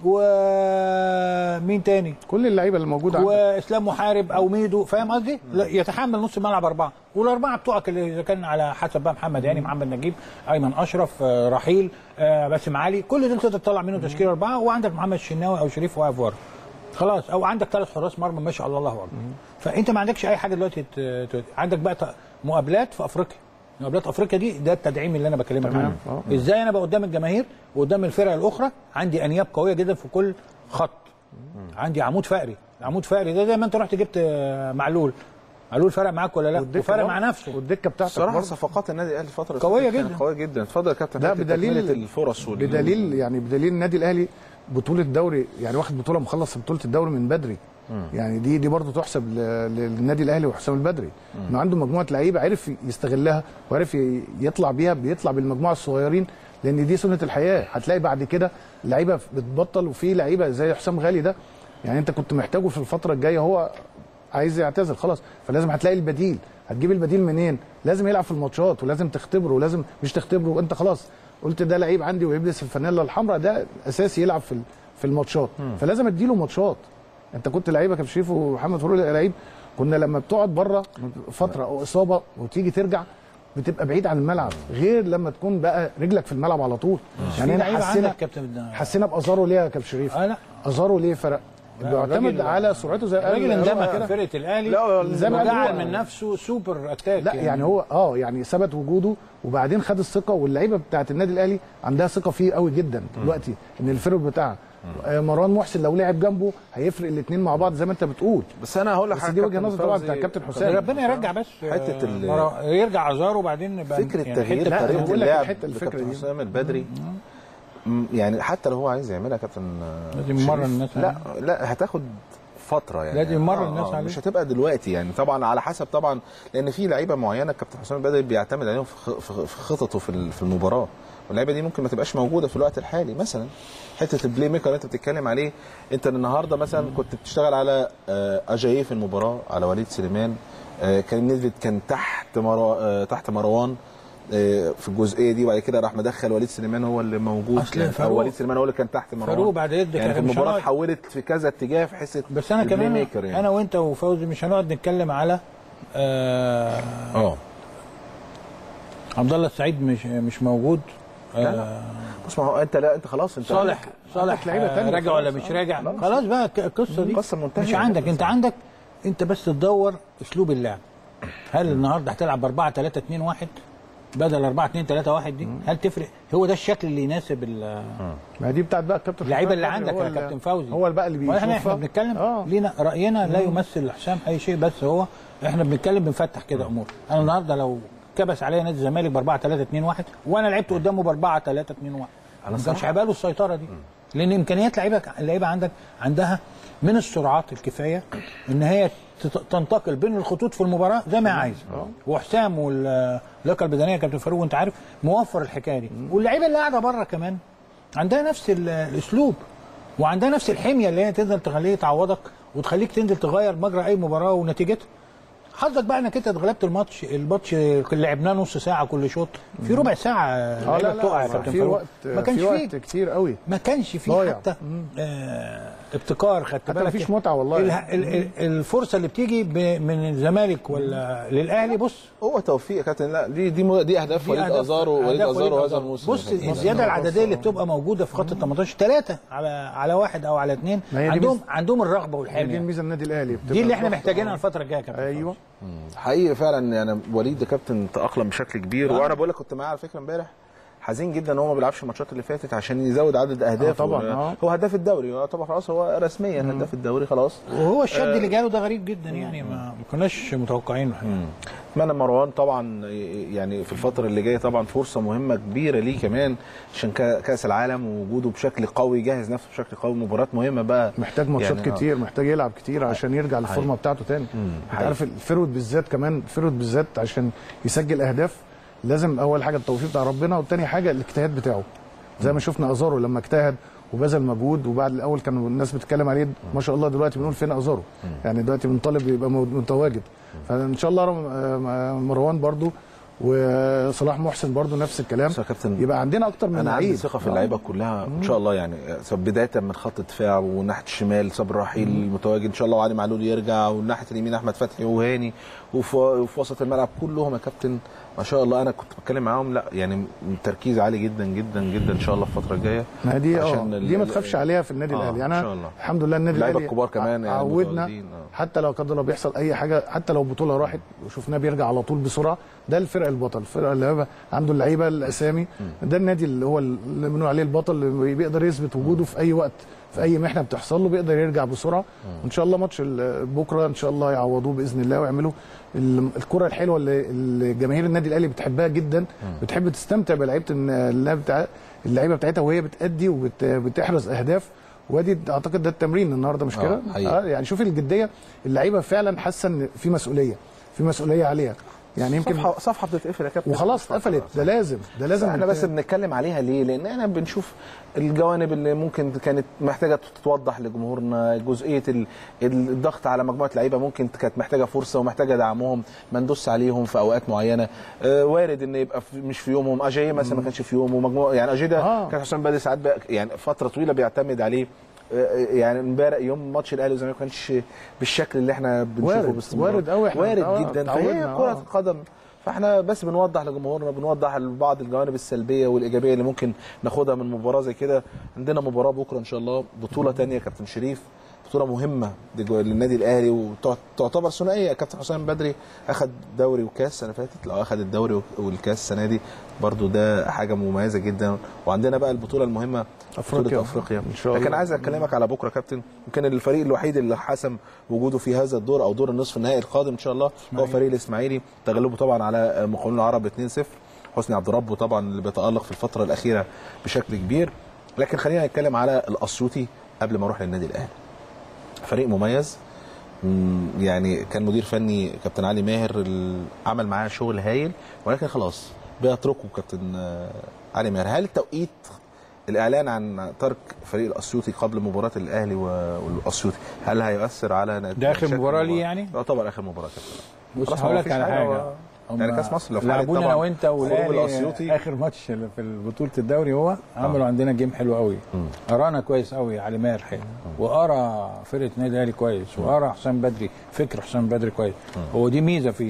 ومين تاني كل اللعيبه اللي موجوده عندك واسلام محارب او ميدو فاهم قصدي؟ لا، يتحمل نص الملعب اربعه والاربعه بتوعك اللي اذا كان على حسب بقى محمد يعني محمد نجيب ايمن اشرف آه، رحيل آه، باسم علي كل دول تقدر تطلع منهم تشكيله اربعه وعندك محمد الشناوي او شريف واقف ورا خلاص او عندك ثلاث حراس مرمى ما شاء الله الله اكبر فانت ما عندكش اي حاجه دلوقتي ت- ت- عندك بقى ت- مقابلات في افريقيا مقابلات افريقيا دي ده التدعيم اللي انا بكلمك تمام. عنه آه. ازاي انا بقى قدام الجماهير وقدام الفرق الاخرى عندي انياب قويه جدا في كل خط عندي عمود فقري عمود فقري ده زي ما انت رحت جبت آه، معلول معلول فرق معاك ولا لا والدكة وفرق برضه. مع نفسه والدكه بتاعتك الصراحه برضه. صفقات النادي الاهلي الفتره اللي قوية فاتت كانت جدا. قويه جدا اتفضل يا كابتن ده حتة بدليل تكملة الفرص وال- بدليل يعني بدليل النادي الاهلي بطوله دوري يعني واخد بطوله مخلص بطوله الدوري من بدري يعني دي دي برضه تحسب ل- للنادي الاهلي وحسام البدري انه عنده مجموعه لعيبه عرف يستغلها وعرف ي- يطلع بيها بيطلع بالمجموعه الصغيرين لان دي سنه الحياه هتلاقي بعد كده لعيبه بتبطل وفي لعيبه زي حسام غالي ده يعني انت كنت محتاجه في الفتره الجايه هو عايز يعتزل خلاص فلازم هتلاقي البديل هتجيب البديل منين لازم يلعب في الماتشات ولازم تختبره ولازم مش تختبره انت خلاص قلت ده لعيب عندي ويلبس الفانيلا الحمراء ده اساسي يلعب في ال- في الماتشات فلازم اديله ماتشات انت كنت لعيبه كابتن شريف ومحمد فاروق لعيب كنا لما بتقعد بره فتره او اصابه وتيجي ترجع بتبقى بعيد عن الملعب غير لما تكون بقى رجلك في الملعب على طول يعني في انا لعيبة حسينا عندك كابتن حسينا بازارو ليه يا كابتن شريف اه لا ازارو ليه فرق بيعتمد الراجل- على سرعته زي الراجل قال- اندمج قال في كده. فرقه الاهلي لا، زي ما قال وجعل هو. من نفسه سوبر اتاك لا يعني هو اه يعني ثبت وجوده وبعدين خد الثقه واللعيبه بتاعت النادي الاهلي عندها ثقه فيه قوي جدا دلوقتي ان الفرق بتاعها آه، مروان محسن لو لعب جنبه هيفرق الاثنين مع بعض زي ما انت بتقول بس انا هقول لك بس حاجه دي وجهه كابتن نظر طبعا فوزي، بتاع كابتن حسام ربنا يرجع بس حتة آه، ال- مرة- يرجع ازار وبعدين نبقى فكره يعني تغيير حتة لا، طريقه بقول لك اللعب الحتة الفكرة لكابتن دي. حسام البدري م- يعني حتى لو هو عايز يعملها كابتن آه، لازم يمرن شريف، الناس لا لا هتاخد فتره يعني لازم يمرن الناس عليه. مش هتبقى دلوقتي يعني طبعا على حسب طبعا لان في لعيبه معينه كابتن حسام البدري بيعتمد عليهم في خ- في في خططه في ال- في المباراه واللعيبه دي ممكن ما تبقاش موجوده في الوقت الحالي مثلا حته البلاي ميكر اللي انت بتتكلم عليه انت النهارده مثلا كنت بتشتغل على آه، اجاييه في المباراه على وليد سليمان آه، كان نيدفيد كان تحت مرو... آه، تحت مروان آه، في الجزئيه دي وبعد كده راح مدخل وليد سليمان هو اللي موجود أصل يعني فاروق- او وليد سليمان هو اللي كان تحت مروان فاروق بعد يدك يعني في مش المباراه هنقعد- اتحولت في كذا اتجاه في حس بس انا البلاي كمان ميكر يعني. انا وانت وفوزي مش هنقعد نتكلم على آه اه عبد الله السعيد مش مش موجود آه بص ما هو انت لا انت خلاص انت صالح صالح عندك لعيبة آه، تانية راجع خلاص، ولا مش آه، راجع خلاص. خلاص بقى الك- القصه دي قصة منتهية. مش عندك انت عندك انت بس تدور اسلوب اللعب هل النهارده هتلعب ب 4 3 2 1 بدل 4 2 3 1 دي هل تفرق هو ده الشكل اللي يناسب ال- ما دي بتاعت بقى الكابتن اللعيبه اللي حسام عندك هو يا اللي- كابتن فوزي هو بقى اللي واحنا بيشوفها احنا بنتكلم اه لينا راينا لا يمثل حسام اي شيء بس هو احنا بنتكلم بنفتح كده امور انا النهارده لو كبس عليا نادي الزمالك ب 4 3 2 1 وانا لعبت قدامه ب 4 3 2 1 ما كانش هيبقى له السيطره دي لان امكانيات لعيبه اللعيبه عندك عندها من السرعات الكفايه ان هي تت- تنتقل بين الخطوط في المباراه زي ما هي عايزه وحسام واللياقه البدنيه يا كابتن فاروق وانت عارف موفر الحكايه دي واللعيبه اللي قاعده بره كمان عندها نفس ال- الاسلوب وعندها نفس الحميه اللي هي تقدر تخليه تعوضك وتخليك تنزل تغير مجرى اي مباراه ونتيجتها حظك بقى انك انت اتغلبت الماتش الماتش اللي لعبناه نص ساعه كل شوط في ربع ساعه اه اللعيبه لا بتقع يا لا كابتن في فاروق وقت ما كانش في فيه وقت كتير قوي ما كانش فيه ضايع. حتى آه ابتكار خدت حتى بالك مفيش متعة والله. ال- ال- ال- الفرصه اللي بتيجي ب- من الزمالك ولا للاهلي بص هو توفيق يا كابتن لا دي دي م- دي اهداف دي وليد أهداف- ازارو وليد أهداف ازارو هذا أزارو. الموسم بص يا كابتن. الزياده العدديه اللي بتبقى موجوده في خط ال 18 ثلاثه على على واحد او على اثنين ما هي دي عندهم ميزة- عندهم الرغبه هي دي والحميه الميزه النادي الاهلي دي اللي احنا محتاجينها الفتره الجايه يا كابتن ايوه حقيقي فعلا يعني وليد ده كابتن تاقلم بشكل كبير وانا بقول لك كنت معاه على فكره امبارح حزين جدا ان هو ما بيلعبش الماتشات اللي فاتت عشان يزود عدد اهدافه آه طبعاً، آه. هو هداف الدوري هو طبعا خلاص هو رسميا هداف الدوري خلاص وهو الشد اللي جاله ده غريب جدا يعني ما ما كناش متوقعينه الحقيقة. اتمنى مروان طبعا يعني في الفتره اللي جايه طبعا فرصه مهمه كبيره ليه كمان عشان كا- كاس العالم ووجوده بشكل قوي يجهز نفسه بشكل قوي مباريات مهمه بقى محتاج ماتشات يعني، آه. كتير محتاج يلعب كتير عشان يرجع للفورمه بتاعته تاني انت عارف الفيرود بالذات كمان الفيرود بالذات عشان يسجل اهداف لازم اول حاجه التوفيق بتاع ربنا والتاني حاجه الاجتهاد بتاعه زي ما شفنا ازارو لما اجتهد وبذل مجهود وبعد الاول كانوا الناس بتتكلم عليه ما شاء الله دلوقتي بنقول فين ازارو يعني دلوقتي بنطالب يبقى مو- متواجد فان شاء الله رم- آه، مروان برضو وصلاح محسن برضو نفس الكلام بص يا كابتن، يبقى عندنا اكتر من انا عندي لعيب ثقه في آه. اللعيبه كلها ان شاء الله يعني سواء بدايه من خط الدفاع وناحيه الشمال صبري رحيل المتواجد ان شاء الله وعلي معلول يرجع وناحيه اليمين احمد فتحي وهاني وفي وفي وسط الملعب كلهم يا كابتن ما شاء الله انا كنت بتكلم معاهم لا يعني تركيز عالي جدا جدا جدا ان شاء الله الفتره الجايه ما دي اه عشان ال- دي ما ال- تخافش عليها في النادي آه، الاهلي إن يعني شاء أنا الله. الحمد لله النادي اللعيبة الاهلي الكبار كمان يعني عودنا متواجدين، آه. حتى لو قدر الله بيحصل اي حاجه حتى لو بطوله راحت وشفناه بيرجع على طول بسرعه ده الفرق البطل الفرقه اللي هو عنده اللعيبه الاسامي ده النادي اللي هو اللي بنقول عليه البطل اللي بيقدر يثبت وجوده في اي وقت في اي محنه بتحصل له بيقدر يرجع بسرعه وان شاء الله ماتش ال- بكره ان شاء الله يعوضوه باذن الله ويعملوا ال- الكره الحلوه اللي اللي جماهير النادي الاهلي بتحبها جدا بتحب تستمتع بلعيبه الن- اللعب بتاع اللعيبه بتاعتها وهي بتادي وبتحرز اهداف وادي اعتقد ده التمرين النهارده مش آه، كده؟ حقيقي. اه يعني شوف الجديه اللعيبه فعلا حاسه ان في مسؤوليه في مسؤوليه عليها يعني يمكن صفحه صفحه بتتقفل يا كابتن وخلاص اتقفلت ده لازم ده لازم احنا بس نت- بنتكلم عليها ليه؟ لان احنا بنشوف الجوانب اللي ممكن كانت محتاجه تتوضح لجمهورنا جزئيه ال- الضغط على مجموعه لعيبه ممكن كانت محتاجه فرصه ومحتاجه دعمهم ما ندوس عليهم في اوقات معينه آه وارد ان يبقى في مش في يومهم اجاي مثلا ما كانش في يومه مجموعه يعني اجاي ده آه. كان حسام بدري ساعات بقى يعني فتره طويله بيعتمد عليه آه، يعني امبارح يوم ماتش الاهلي والزمالك ما كانش بالشكل اللي احنا بنشوفه وارد، باستمرار وارد أوي إحنا- وارد آه، جدا فهي اتعودنا، كره آه. قدم فاحنا بس بنوضح لجمهورنا بنوضح بعض الجوانب السلبيه والايجابيه اللي ممكن ناخدها من مباراه زي كده عندنا مباراه بكره ان شاء الله بطوله تانية كابتن شريف بطوله مهمه لجو- للنادي الاهلي وتعتبر ثنائيه كابتن حسام بدري اخذ دوري وكاس السنه اللي فاتت لو اخذ الدوري والكاس السنه دي برضو ده حاجه مميزه جدا وعندنا بقى البطوله المهمه أفريقيا. بطوله افريقيا إن شاء لكن الله. عايز اكلمك على بكره كابتن يمكن الفريق الوحيد اللي حسم وجوده في هذا الدور او دور النصف النهائي القادم ان شاء الله هو فريق الاسماعيلي تغلبه طبعا على مقاولون العرب 2-0 حسني عبد ربه طبعا اللي بيتالق في الفتره الاخيره بشكل كبير لكن خلينا نتكلم على الاسيوطي قبل ما اروح للنادي الاهلي فريق مميز مم، يعني كان مدير فني كابتن علي ماهر ال- عمل معاه شغل هايل ولكن خلاص بيتركه كابتن آه، علي ماهر هل توقيت الاعلان عن ترك فريق الاسيوطي قبل مباراه الاهلي و- والاسيوطي هل هيؤثر على نت- ده آخر شكل مباراة ليه المباراة؟ يعني؟ يعتبر اخر مباراه كابتن بص خلاص هقول ما لك فيش على حاجة، حاجه هو- يعني كاس مصر لو في حالة لعبونا طبعاً انا وانت خروج والاهلي الأسيوطي. اخر ماتش في بطوله الدوري هو عملوا عندنا جيم حلو قوي ارانا كويس قوي علي ماهر حلو وارى فرقه النادي الاهلي كويس وارى حسام بدري فكر حسام بدري كويس هو دي ميزه فيه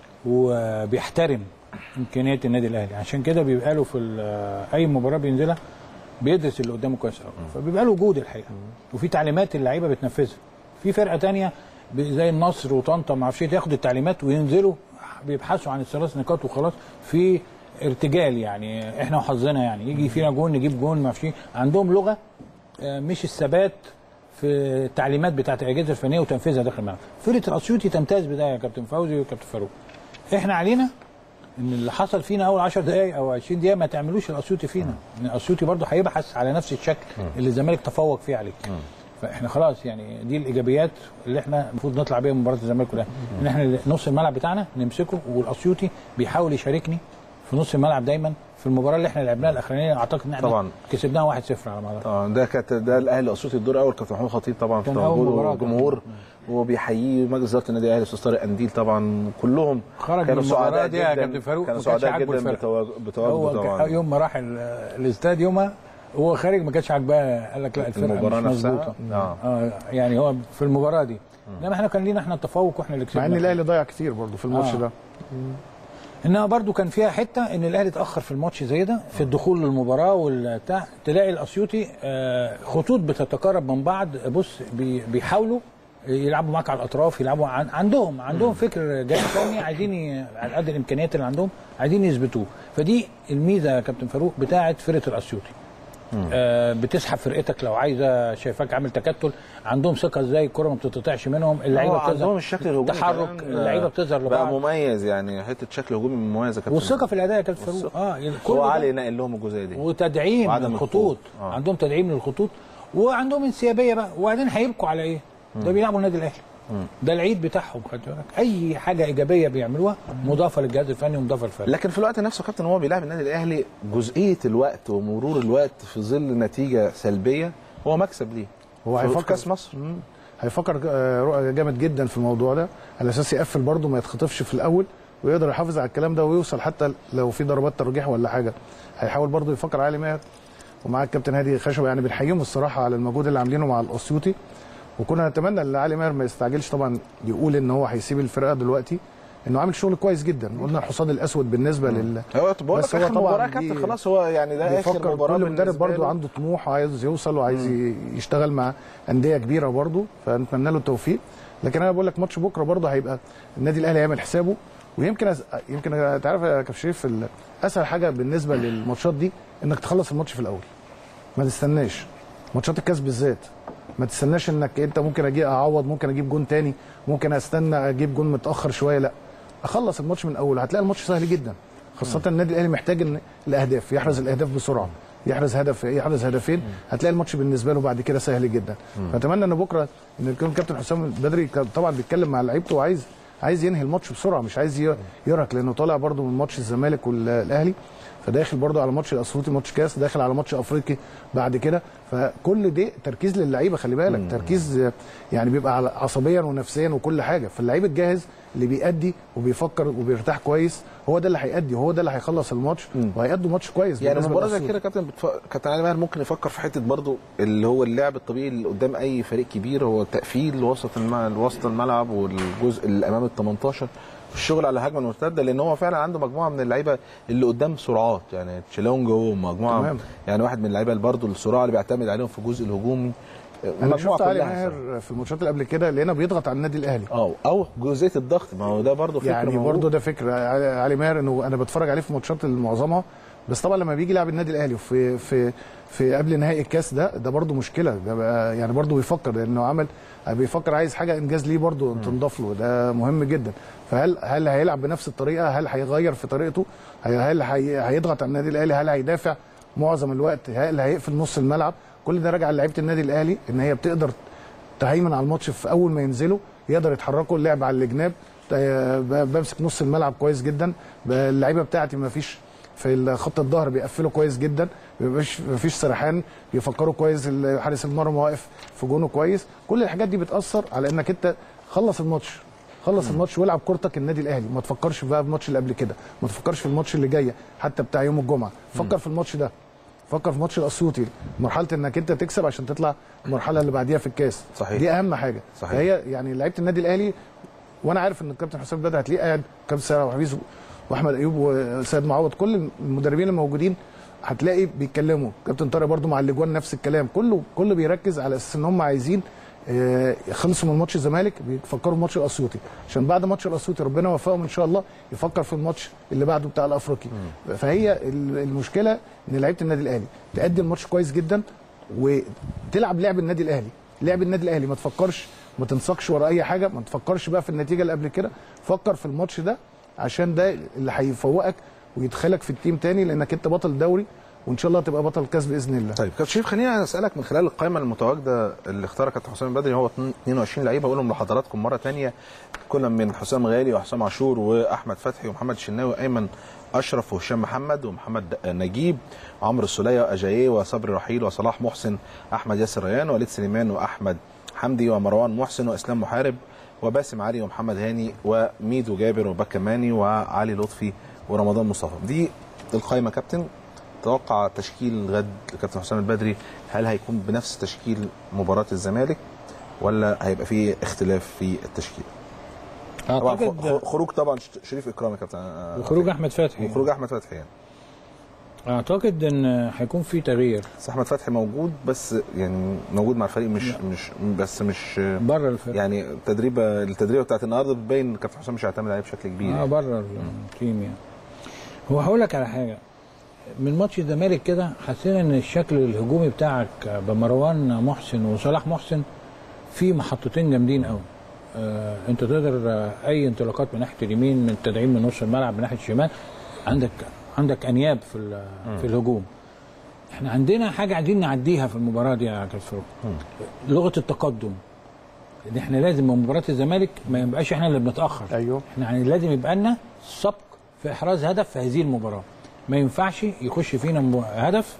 وبيحترم امكانيات النادي الاهلي عشان كده بيبقى له في ال- اي مباراه بينزلها بيدرس اللي قدامه كويس قوي فبيبقى له وجود الحقيقه وفي تعليمات اللعيبه بتنفذها في فرقه تانية ب- زي النصر وطنطا ما اعرفش إيه، تاخد التعليمات وينزلوا بيبحثوا عن الثلاث نقاط وخلاص في ارتجال يعني احنا وحظنا يعني يجي فينا جون نجيب جون ما فيش عندهم لغه آه، مش الثبات في التعليمات بتاعت الاجهزه الفنيه وتنفيذها داخل الملعب فرقه الاسيوطي تمتاز بده يا كابتن فوزي وكابتن فاروق احنا علينا ان اللي حصل فينا اول 10 دقائق او 20 دقيقه ما تعملوش الاسيوطي فينا ان الاسيوطي برضه هيبحث على نفس الشكل اللي الزمالك تفوق فيه عليه فاحنا خلاص يعني دي الايجابيات اللي احنا المفروض نطلع بيها من مباراه الزمالك كلها ان احنا نص الملعب بتاعنا نمسكه والاسيوطي بيحاول يشاركني في نص الملعب دايما في المباراه اللي احنا لعبناها الاخرانيه اعتقد ان احنا طبعاً. كسبناها 1-0 على ما اه ده كانت ده الاهلي اسيوطي الدور الاول كابتن محمود خطيب طبعا في كان أول تواجده مباراة والجمهور وبيحييه مجلس اداره النادي الاهلي استاذ طارق قنديل طبعا كلهم خرج كانوا من المباراة سعداء دي يا جدا كابتن فاروق كانوا ما كانش سعداء عاجبه جدا الفرقة. بتواج- بتواجده هو طبعا يوم ما راح ال- الاستاد يومها هو خارج ما كانش عاجباه قال لك لا الفرقه المباراة مش نفسها؟ مظبوطه آه. اه يعني هو في المباراه دي انما احنا كان لينا احنا التفوق واحنا اللي مع كسبنا ان الاهلي ضيع كتير برضه في الماتش آه. ده انها برضو كان فيها حته ان الاهلي اتاخر في الماتش زي ده في الدخول للمباراه والبتاع تلاقي الاسيوطي آه، خطوط بتتقارب من بعض بص بي- بيحاولوا يلعبوا معاك على الاطراف يلعبوا عن عندهم عندهم فكر جاي فني عايزين ي- على قد الامكانيات اللي عندهم عايزين يثبتوه فدي الميزه يا كابتن فاروق بتاعه فرقه الاسيوطي آه بتسحب فرقتك لو عايزه شايفاك عامل تكتل عندهم ثقه ازاي الكره ما بتتقطعش منهم اللعيبه هو عندهم بتظهر الشكل الهجومي تحرك كمان، اللعيبه بتظهر بقى لبعض مميز يعني حته شكل هجومي مميزه كابتن والثقه في الاداء يا كابتن فاروق اه يعني كل هو ده- علي نقل لهم الجزئيه دي وتدعيم وعدم من الخطوط الخطوط. آه. عندهم تدعيم للخطوط وعندهم انسيابيه بقى وبعدين هيبكوا على ايه؟ ده بيلعبوا النادي الاهلي ده العيد بتاعهم خد بالك اي حاجه ايجابيه بيعملوها مضافه للجهاز الفني ومضافه للفريق لكن في الوقت نفسه كابتن هو بيلعب النادي الاهلي جزئيه الوقت ومرور الوقت في ظل نتيجه سلبيه هو مكسب ليه هو في- في هيفكر كاس مصر مم. هيفكر آه، جامد جدا في الموضوع ده على اساس يقفل برده ما يتخطفش في الاول ويقدر يحافظ على الكلام ده ويوصل حتى لو في ضربات ترجيح ولا حاجه هيحاول برده يفكر علي ماهر ومعاه الكابتن هادي خشبه يعني بنحييهم الصراحه على المجهود اللي عاملينه مع الاسيوطي وكنا نتمنى ان علي ماهر ما يستعجلش طبعا يقول ان هو هيسيب الفرقه دلوقتي انه عامل شغل كويس جدا قلنا الحصان الاسود بالنسبه لل هو بقول بس لك هو اخر طبعاً مباراه دي- كابتن خلاص هو يعني ده اخر بيفكر مباراه كل مدرب بالنسبة برضو له. عنده طموح وعايز يوصل وعايز ي- يشتغل مع انديه كبيره برضو فنتمنى له التوفيق لكن انا بقول لك ماتش بكره برضو هيبقى النادي الاهلي هيعمل حسابه ويمكن أز... يمكن انت عارف يا كابتن شريف ال- اسهل حاجه بالنسبه للماتشات دي انك تخلص الماتش في الاول ما تستناش ماتشات الكاس بالذات ما تستناش انك انت ممكن اجي اعوض ممكن اجيب جون تاني ممكن استنى اجيب جون متاخر شويه لا اخلص الماتش من اول هتلاقي الماتش سهل جدا خاصه النادي الاهلي محتاج ان الاهداف يحرز الاهداف بسرعه يحرز هدف يحرز هدفين هتلاقي الماتش بالنسبه له بعد كده سهل جدا فاتمنى ان بكره ان يكون الكابتن حسام بدري كان طبعا بيتكلم مع لعيبته وعايز عايز ينهي الماتش بسرعه مش عايز ي- يرهق لانه طالع برده من ماتش الزمالك والاهلي فداخل برضه على ماتش الاسيوطي ماتش كاس داخل على ماتش افريقي بعد كده فكل ده تركيز للعيبه خلي بالك تركيز آه، يعني بيبقى على عصبيا ونفسيا وكل حاجه فاللعيب الجاهز اللي بيأدي وبيفكر وبيرتاح كويس هو ده اللي هيأدي وهو ده اللي هيخلص الماتش وهيأدوا ماتش كويس يعني بالنسبة المباراه زي للأسيوطي. كده كابتن بتف... كابتن علي ماهر ممكن يفكر في حته برضو اللي هو اللعب الطبيعي اللي قدام اي فريق كبير هو تقفيل وسط الم... وسط الملعب والجزء اللي امام ال 18 الشغل على الهجمه المرتده لان هو فعلا عنده مجموعه من اللعيبه اللي قدام سرعات يعني تشيلونجو مجموعه تمام. يعني واحد من اللعيبه اللي برضو السرعه اللي بيعتمد عليهم في الجزء الهجومي انا مجموعة شفت علي كلها سرعة. ماهر في الماتشات اللي قبل كده لقينا بيضغط على النادي الاهلي اه او جزئيه الضغط ما هو ده برضو فكره يعني موجود. برضه ده فكره علي علي ماهر انه انا بتفرج عليه في ماتشات معظمها بس طبعا لما بيجي يلعب النادي الاهلي في في في قبل نهائي الكاس ده ده برضه مشكله ده بقى يعني برضه بيفكر لانه عمل بيفكر عايز حاجه انجاز ليه برضه تنضاف له ده مهم جدا فهل هل هيلعب بنفس الطريقه هل هيغير في طريقته هي- هل هي- هيضغط على النادي الاهلي هل هيدافع معظم الوقت هل هيقفل نص الملعب كل ده راجع لعيبه النادي الاهلي ان هي بتقدر تهيمن على الماتش في اول ما ينزلوا يقدر يتحركوا اللعب على الجناب آه، ب- بمسك نص الملعب كويس جدا ب- اللعيبه بتاعتي ما فيش في خط الظهر بيقفلوا كويس جدا ما فيش سرحان بيفكروا كويس ال- حارس المرمى واقف في جونه كويس كل الحاجات دي بتاثر على انك انت خلص الماتش خلص الماتش والعب كورتك النادي الاهلي ما تفكرش بقى في الماتش اللي قبل كده ما تفكرش في الماتش اللي جاي حتى بتاع يوم الجمعه فكر في الماتش ده فكر في ماتش الاسيوطي مرحله انك انت تكسب عشان تطلع المرحله اللي بعديها في الكاس صحيح. دي اهم حاجه صحيح. فهي يعني لعيبه النادي الاهلي وانا عارف ان الكابتن حسام بدر هتلاقيه قاعد كابتن سيد وحفيظ واحمد ايوب وسيد معوض كل المدربين الموجودين هتلاقي بيتكلموا كابتن طارق برضو مع الاجوان نفس الكلام كله كله بيركز على اساس ان هم عايزين آه، خلصوا من ماتش الزمالك بيفكروا في ماتش الاسيوطي عشان بعد ماتش الاسيوطي ربنا يوفقهم ان شاء الله يفكر في الماتش اللي بعده بتاع الافريقي فهي ال- المشكله ان لعيبه النادي الاهلي تقدم ماتش كويس جدا وتلعب لعب النادي الاهلي لعب النادي الاهلي ما تفكرش ما تنسقش ورا اي حاجه ما تفكرش بقى في النتيجه اللي قبل كده فكر في الماتش ده عشان ده اللي هيفوقك ويدخلك في التيم تاني لانك انت بطل دوري وان شاء الله تبقى بطل كاس باذن الله طيب كابتن شريف خليني اسالك من خلال القائمه المتواجده اللي اختارها كابتن حسام البدري هو 22 لعيبه اقولهم لحضراتكم مره ثانيه كل من حسام غالي وحسام عاشور واحمد فتحي ومحمد الشناوي وايمن اشرف وهشام محمد ومحمد نجيب وعمرو السوليه واجاييه وصبري رحيل وصلاح محسن احمد ياسر ريان ووليد سليمان واحمد حمدي ومروان محسن واسلام محارب وباسم علي ومحمد هاني وميدو جابر وبكماني وعلي لطفي ورمضان مصطفى دي القائمه كابتن توقع تشكيل غد لكابتن حسام البدري هل هيكون بنفس تشكيل مباراة الزمالك ولا هيبقى فيه اختلاف في التشكيل؟ طبعا اعتقد خ- خروج طبعا ش- شريف اكرام يا كابتن آه، وخروج احمد فتحي وخروج احمد فتحي يعني اعتقد ان هيكون في تغيير بس احمد فتحي موجود بس يعني موجود مع الفريق مش مش بس مش بره الفريق يعني التدريبه التدريبه بتاعت النهارده بتبين ان كابتن حسام مش هيعتمد عليه بشكل كبير اه يعني. بره التيم يعني هو هقول لك على حاجه من ماتش الزمالك كده حسينا ان الشكل الهجومي بتاعك بمروان محسن وصلاح محسن في محطتين جامدين قوي آه انت تقدر آه اي انطلاقات من ناحيه اليمين من تدعيم من نص الملعب من ناحيه الشمال عندك عندك انياب في ال- في الهجوم احنا عندنا حاجه عايزين نعديها في المباراه دي يا كابتن فاروق لغه التقدم ان احنا لازم من مباراه الزمالك ما يبقاش احنا اللي بنتاخر ايوه احنا يعني لازم يبقى لنا سبق في احراز هدف في هذه المباراه ما ينفعش يخش فينا م- هدف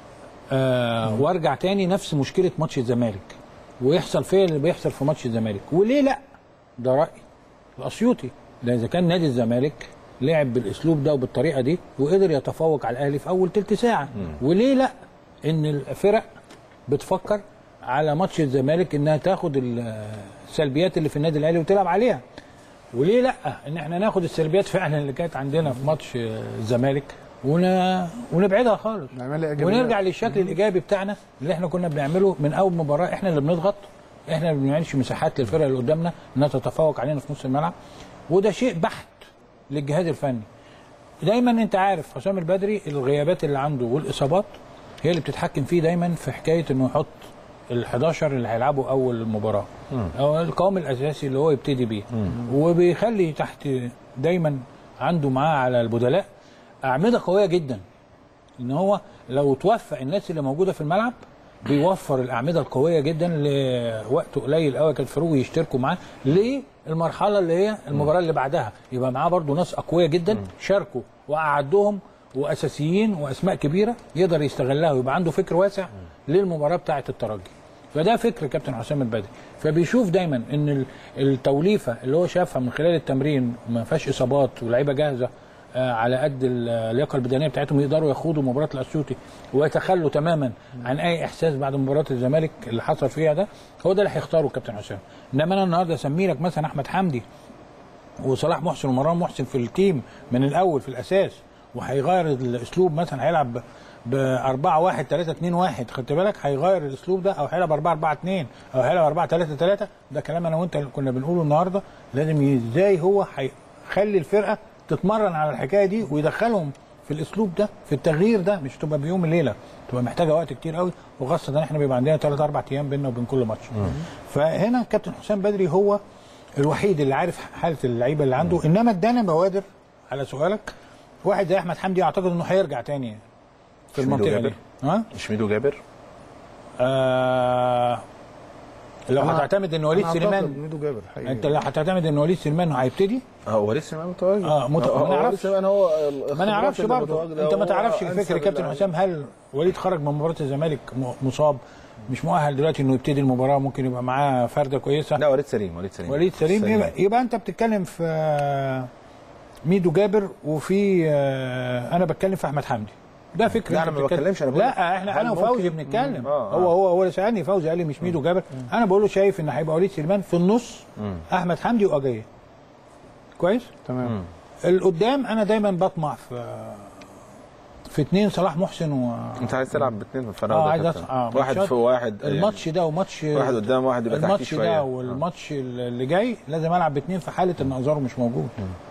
آه وارجع تاني نفس مشكله ماتش الزمالك ويحصل فيا اللي بيحصل في ماتش الزمالك وليه لا ده راي الاسيوطي ده اذا كان نادي الزمالك لعب بالاسلوب ده وبالطريقه دي وقدر يتفوق على الاهلي في اول تلت ساعه وليه لا ان الفرق بتفكر على ماتش الزمالك انها تاخد ال- السلبيات اللي في النادي الاهلي وتلعب عليها وليه لا ان احنا ناخد السلبيات فعلا اللي كانت عندنا في ماتش آه، الزمالك ون... ونبعدها خالص نعملها إيجابية. ونرجع للشكل الايجابي بتاعنا اللي احنا كنا بنعمله من اول مباراه احنا اللي بنضغط احنا اللي ما بنعملش مساحات للفرقه اللي قدامنا انها تتفوق علينا في نص الملعب وده شيء بحت للجهاز الفني دايما انت عارف حسام البدري الغيابات اللي عنده والاصابات هي اللي بتتحكم فيه دايما في حكايه انه يحط ال 11 اللي هيلعبوا اول المباراه او القوام الاساسي اللي هو يبتدي بيه وبيخلي تحت دايما عنده معاه على البدلاء اعمده قويه جدا ان هو لو توفق الناس اللي موجوده في الملعب بيوفر الاعمده القويه جدا لوقت قليل قوي كان فاروق يشتركوا معاه للمرحله اللي هي المباراه اللي بعدها يبقى معاه برضو ناس اقوياء جدا شاركوا وقعدوهم واساسيين واسماء كبيره يقدر يستغلها ويبقى عنده فكر واسع للمباراه بتاعه الترجي فده فكر كابتن حسام البدري فبيشوف دايما ان ال- التوليفه اللي هو شافها من خلال التمرين ما فيهاش اصابات ولاعيبه جاهزه آه، على قد اللياقه البدنيه بتاعتهم يقدروا يخوضوا مباراه الاسيوطي ويتخلوا تماما عن اي احساس بعد مباراه الزمالك اللي حصل فيها ده هو ده اللي هيختاره كابتن حسام انما انا النهارده اسمي لك مثلا احمد حمدي وصلاح محسن ومروان محسن في التيم من الاول في الاساس وهيغير الاسلوب مثلا هيلعب ب 4 1 3 2 1 خدت بالك هيغير الاسلوب ده او هيلعب 4 4 2 او هيلعب 4 3 3 ده كلام انا وانت كنا بنقوله النهارده لازم ي- ازاي هو هيخلي الفرقه تتمرن على الحكايه دي ويدخلهم في الاسلوب ده في التغيير ده مش تبقى بيوم الليله تبقى محتاجه وقت كتير قوي وخاصه ان احنا بيبقى عندنا 3 4 ايام بيننا وبين كل ماتش فهنا كابتن حسام بدري هو الوحيد اللي عارف حاله اللعيبه اللي عنده انما ادانا بوادر على سؤالك واحد زي احمد حمدي اعتقد انه هيرجع تاني في ميدو المنطقه جابر؟ دي ها مش ميدو جابر آه لو أنا- هتعتمد ان وليد أنا أعتقد سليمان ميدو جابر حقيقي انت لو هتعتمد ان وليد سليمان هيبتدي اه وليد سليمان متواجد آه، مت- هو- ما هو نعرفش. وليد سليمان هو ما نعرفش الخبرات اللي برضه متواجدة، انت ما هو تعرفش أنسب فكر كابتن اللاعبين. حسام هل وليد خرج من مباراه الزمالك م- مصاب مش مؤهل دلوقتي انه يبتدي المباراه ممكن يبقى معاه فرده كويسه لا وليد سليم وليد سليم وليد سليم يبقى, يبقى انت بتتكلم في آه، ميدو جابر وفي آه، انا بتكلم في احمد حمدي ده فكر لا، انت أنا ما بتتكلم- بتكلمش، أنا بقول لا احنا هل انا ممكن- وفوزي بنتكلم آه، آه. هو هو هو اللي سالني فوزي قال لي مش ميدو جابر انا بقول له شايف ان هيبقى وليد سليمان في النص احمد حمدي واجايه كويس تمام القدام انا دايما بطمع في في اتنين صلاح محسن و انت عايز تلعب باثنين في الفراغ اه ده عايز كابتن. أص- اه واحد ماتشات- في واحد يعني الماتش ده وماتش واحد قدام واحد يبقى تحتيه الماتش شويه ده والماتش اللي جاي لازم العب باثنين في حاله ان ازارو مش موجود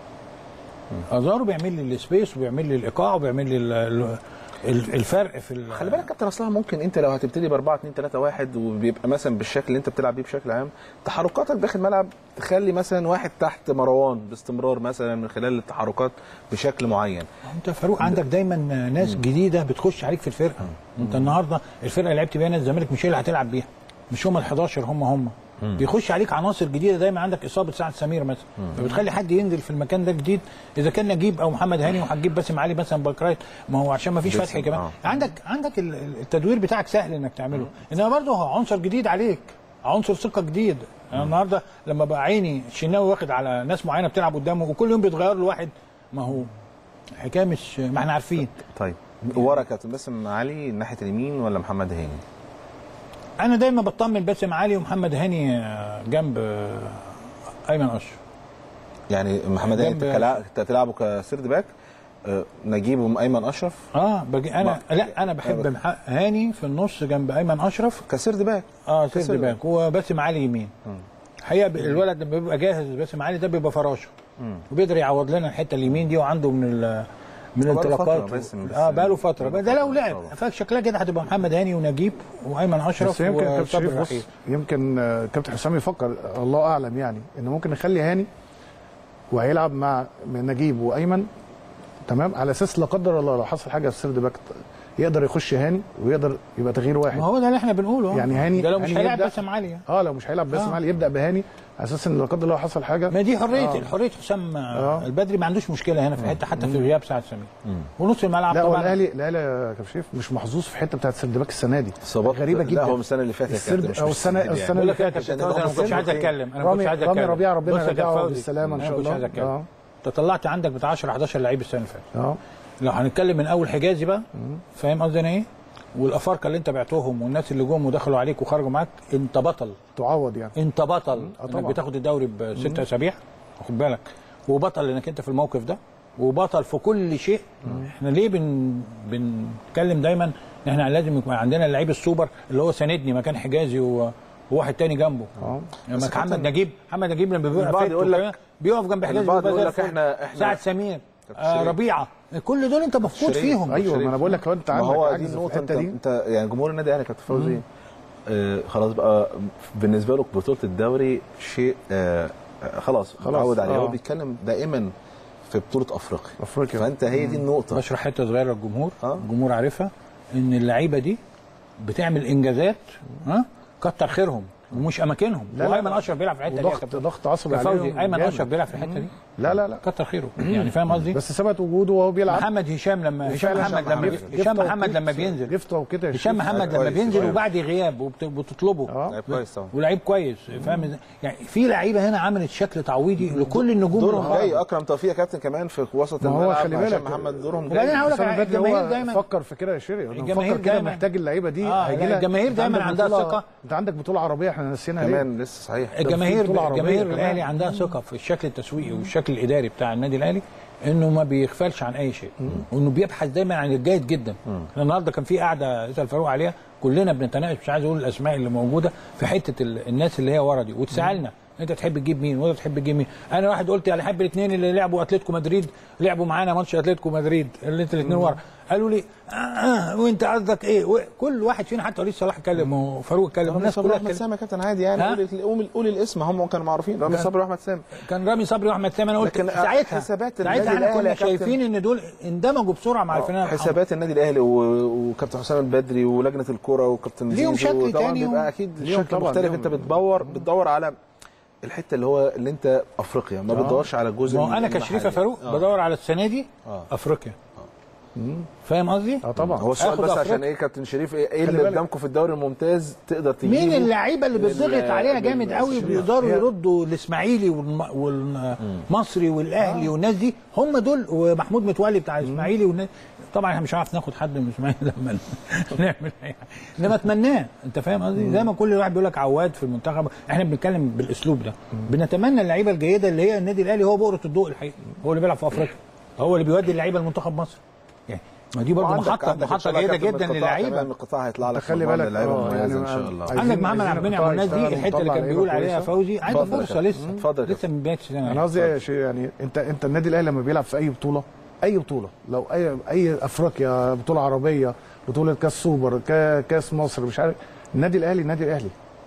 ازارو بيعمل لي السبيس وبيعمل لي الايقاع وبيعمل لي ال- ال- ال- الفرق في ال- خلي بالك كابتن اصلها ممكن انت لو هتبتدي ب 4 2 3 1 وبيبقى مثلا بالشكل اللي انت بتلعب بيه بشكل عام تحركاتك داخل الملعب تخلي مثلا واحد تحت مروان باستمرار مثلا من خلال التحركات بشكل معين انت يا فاروق عندك دايما ناس جديده بتخش عليك في الفرقه انت النهارده الفرقه اللي لعبت بيها نادي الزمالك مش هي اللي هتلعب بيها مش هم ال 11 هم هم بيخش عليك عناصر جديده دايما عندك اصابه سعد سمير مثلا فبتخلي حد ينزل في المكان ده جديد اذا كان نجيب او محمد هاني وهتجيب باسم علي مثلا باكرايت ما هو عشان ما فيش باسم، فتحي كمان آه. عندك عندك ال- ال- التدوير بتاعك سهل انك تعمله انما برضه هو عنصر جديد عليك عنصر ثقه جديد انا النهارده لما بقى عيني الشناوي واخد على ناس معينه بتلعب قدامه وكل يوم بيتغير له واحد ما هو حكايه مش ما احنا عارفين طيب ورا كابتن باسم علي ناحيه اليمين ولا محمد هاني؟ انا دايما بطمن باسم علي ومحمد هاني آه، جنب آه، ايمن اشرف يعني محمد هاني انت جنب- كلا- انت تلعبه كسيرد باك آه، نجيب وايمن اشرف اه بجي انا لا انا بحب مح- هاني في النص جنب ايمن اشرف كسيرد باك اه كسر سيرد باك وباسم علي يمين الحقيقه ب- الولد لما بيبقى جاهز باسم علي ده بيبقى فراشه وبيقدر يعوض لنا الحته اليمين دي وعنده من ال من بقاله الانطلاقات فترة باسم- بس- اه بقاله فتره بقاله ده لو فترة لعب طبعا. فشكلها كده هتبقى محمد هاني ونجيب وايمن اشرف بس يمكن كابتن وصبري شريف بص رحيل يمكن آه، كابتن حسام يفكر الله اعلم يعني ان ممكن نخلي هاني وهيلعب مع نجيب وايمن تمام على اساس لا قدر الله لو حصل حاجه في السيرد باك يقدر يخش هاني ويقدر يبقى تغيير واحد ما هو ده اللي احنا بنقوله يعني هاني ده لو مش هاني هيلعب يبدأ- باسم علي اه لو مش هيلعب باسم آه. علي يبدا بهاني على اساس ان لا قدر الله حصل حاجه ما دي حريه آه. آه. حريه حسام آه. آه. البدري ما عندوش مشكله هنا في حته حتى في غياب سعد سمير ونص الملعب لا هو طبعا الاهلي الاهلي يا كابتن شريف مش محظوظ في حته بتاعت السيرد باك السنه دي اصابات غريبه جدا لا هو من السنه اللي فاتت يا السرد- كابتن، مش أو من السنة- دي يعني. السنة بقول اللي لك يا فاتت كابتن عشان فوزي انا ما هم كنتش عايز سنة اتكلم انا ما رامي كنتش عايز رامي اتكلم ربيعه ربنا بص يا كابتن يرجعه فوزي، بالسلامه ان أنا شاء ما كنتش عايز الله اتكلم اه انت طلعت عندك بتاع 10 11 لعيب السنه اللي فاتت اه لو هنتكلم من اول حجازي بقى فاهم قصدي انا ايه والافارقه اللي انت بعتهم والناس اللي جم ودخلوا عليك وخرجوا معاك انت بطل تعوض يعني انت بطل آه انك طبعا. بتاخد الدوري بست اسابيع خد بالك وبطل انك انت في الموقف ده وبطل في كل شيء احنا ليه بن بنتكلم دايما ان احنا لازم يكون عندنا اللعيب السوبر اللي هو ساندني مكان حجازي و- وواحد تاني جنبه اه لما بس محمد كابتن- نجيب محمد نجيب لما بيبقى البعض فت يقول لك- وكده بيقف جنب حجازي البعض بيبقى يقول زي لك الفل. إحنا- إحنا- سعد سمير كابتن آه شريف. ربيعه كل دول انت مفقود شريف. فيهم ايوه شريف. ما انا بقول لك لو انت ما عندك هو دي عجز في النقطة انت, الحته دي انت يعني جمهور النادي الاهلي كابتن فوزي آه خلاص بقى بالنسبة له بطولة الدوري شيء آه آه، خلاص خلاص، متعود عليه آه. هو بيتكلم دائما في بطولة افريقيا افريقيا فانت هي دي النقطة بشرح حته صغيره للجمهور آه. الجمهور عارفها ان اللعيبه دي بتعمل انجازات ها كتر خيرهم ومش اماكنهم لا، لا. وايمن اشرف بيلعب في الحته دي يا وضغط كابتن ضغط عصبي يا فوزي عليهم ايمن جامد. اشرف بيلعب في الحته دي لا لا لا كتر خيره يعني فاهم قصدي بس ثبت وجوده وهو بيلعب محمد هشام لما هشام وفعلا محمد لما جفت- هشام جفت محمد وكت- لما بينزل جفته وكده يا هشام شريف. محمد لما كويس، بينزل كويس. وبعد غياب وبت- وبتطلبه اه لعيب كويس طبعا ولعيب كويس فاهم ازاي؟ يعني في لعيبه هنا عملت شكل تعويضي لكل النجوم اللي دورهم جاي خرجوا. اكرم توفيق يا كابتن كمان في وسط ما هو الملعب خلي عشان بالك. محمد دورهم وبعدين جاي هقول لك السنة اللي فاتت الجماهير هو دايما فكر في كده يا شيري أنا الجماهير بفكر كده دايما- محتاج اللعيبه دي آه، هيجي لا، لك الجماهير أنت دايما عندك عندها بطولة- ثقة. انت عندك بطوله عربيه احنا نسينا ليه كمان لسه صحيح الجماهير بطولة عربية الجماهير كمان. الاهلي عندها ثقه في الشكل التسويقي والشكل الاداري بتاع النادي الاهلي انه ما بيغفلش عن اي شيء وانه بيبحث دايما عن الجيد جدا احنا النهارده كان في قاعده اسال فاروق عليها كلنا بنتناقش مش عايز اقول الاسماء اللي موجوده في حته ال- الناس اللي هي ورا دي وتسالنا انت تحب تجيب مين وانت تحب تجيب مين انا واحد قلت انا احب الاثنين اللي لعبوا اتلتيكو مدريد لعبوا معانا ماتش اتلتيكو مدريد اللي انت الاثنين ورا قالوا لي آه آه وانت قصدك ايه و- كل واحد فينا حتى وليد صلاح اتكلم وفاروق اتكلم رامي والناس صبري كلها واحمد اتكلمت. سامي يا كابتن عادي يعني ها؟ قول قول- قول الاسم هم كانوا معروفين رامي كان- صبري واحمد سامي كان رامي صبري واحمد سامي انا قلت لكن ساعتها حسابات النادي ساعتها احنا الأهلي كنا يا كابتن. شايفين ان دول اندمجوا بسرعه مع الفنان الحمراء. حسابات النادي الاهلي و- وكابتن حسام البدري ولجنه الكره وكابتن ليهم زيزو شكل طبعا تاني بيبقى و- اكيد ليهم شكل طبعا، مختلف ليهم- انت بتدور بتدور على الحته اللي هو اللي انت افريقيا ما بتدورش على جزء ما هو من انا كشريف يا المحلي. فاروق آه. بدور على السنه دي آه. افريقيا فاهم قصدي؟ اه طبعا هو السؤال آخد بس عشان أفريقيا. ايه كابتن شريف ايه, إيه خلي اللي بالك. قدامكم في الدوري الممتاز تقدر تجيبه مين اللعيبه اللي بال- بتضغط عليها بال- جامد قوي بيقدروا يردوا الاسماعيلي والم- والمصري والاهلي والناس دي هم دول ومحمود متولي بتاع الاسماعيلي والناس طبعا احنا مش هنعرف ناخد حد من الاسماعيلي لما نعمل أي حاجة. انما اتمناه انت فاهم قصدي زي ما كل واحد بيقول لك عواد في المنتخب احنا بنتكلم بالاسلوب ده بنتمنى اللعيبه الجيده اللي هي النادي الاهلي هو بؤره الضوء الحقيقي هو اللي بيلعب في افريقيا هو اللي بيودي اللعيبه لمنتخب مصر يعني ما دي برضه وعندك- محطه عندك إن محطه شاء الله جيده كابتن جدا القطاع للعيبه كمان من القطاع هيطلع لك خلي مجموعة بالك للعيبة اه مميزة يعني ان شاء الله عايزين- عندك محمد عايزين عبد المنعم القطاع والناس دي يشتغل الحته اللي ويطلع كان بيقول لعيبة عليها كويسة. فوزي عايزه اتفضل يا فرصه كابتن. لسه اتفضل يا لسه من بدايه السنه انا قصدي يا شيء يعني انت انت النادي الاهلي لما بيلعب في اي بطوله اي بطوله لو اي اي افريقيا بطوله عربيه بطوله كاس سوبر كا- كاس مصر مش عارف النادي الاهلي النادي الاهلي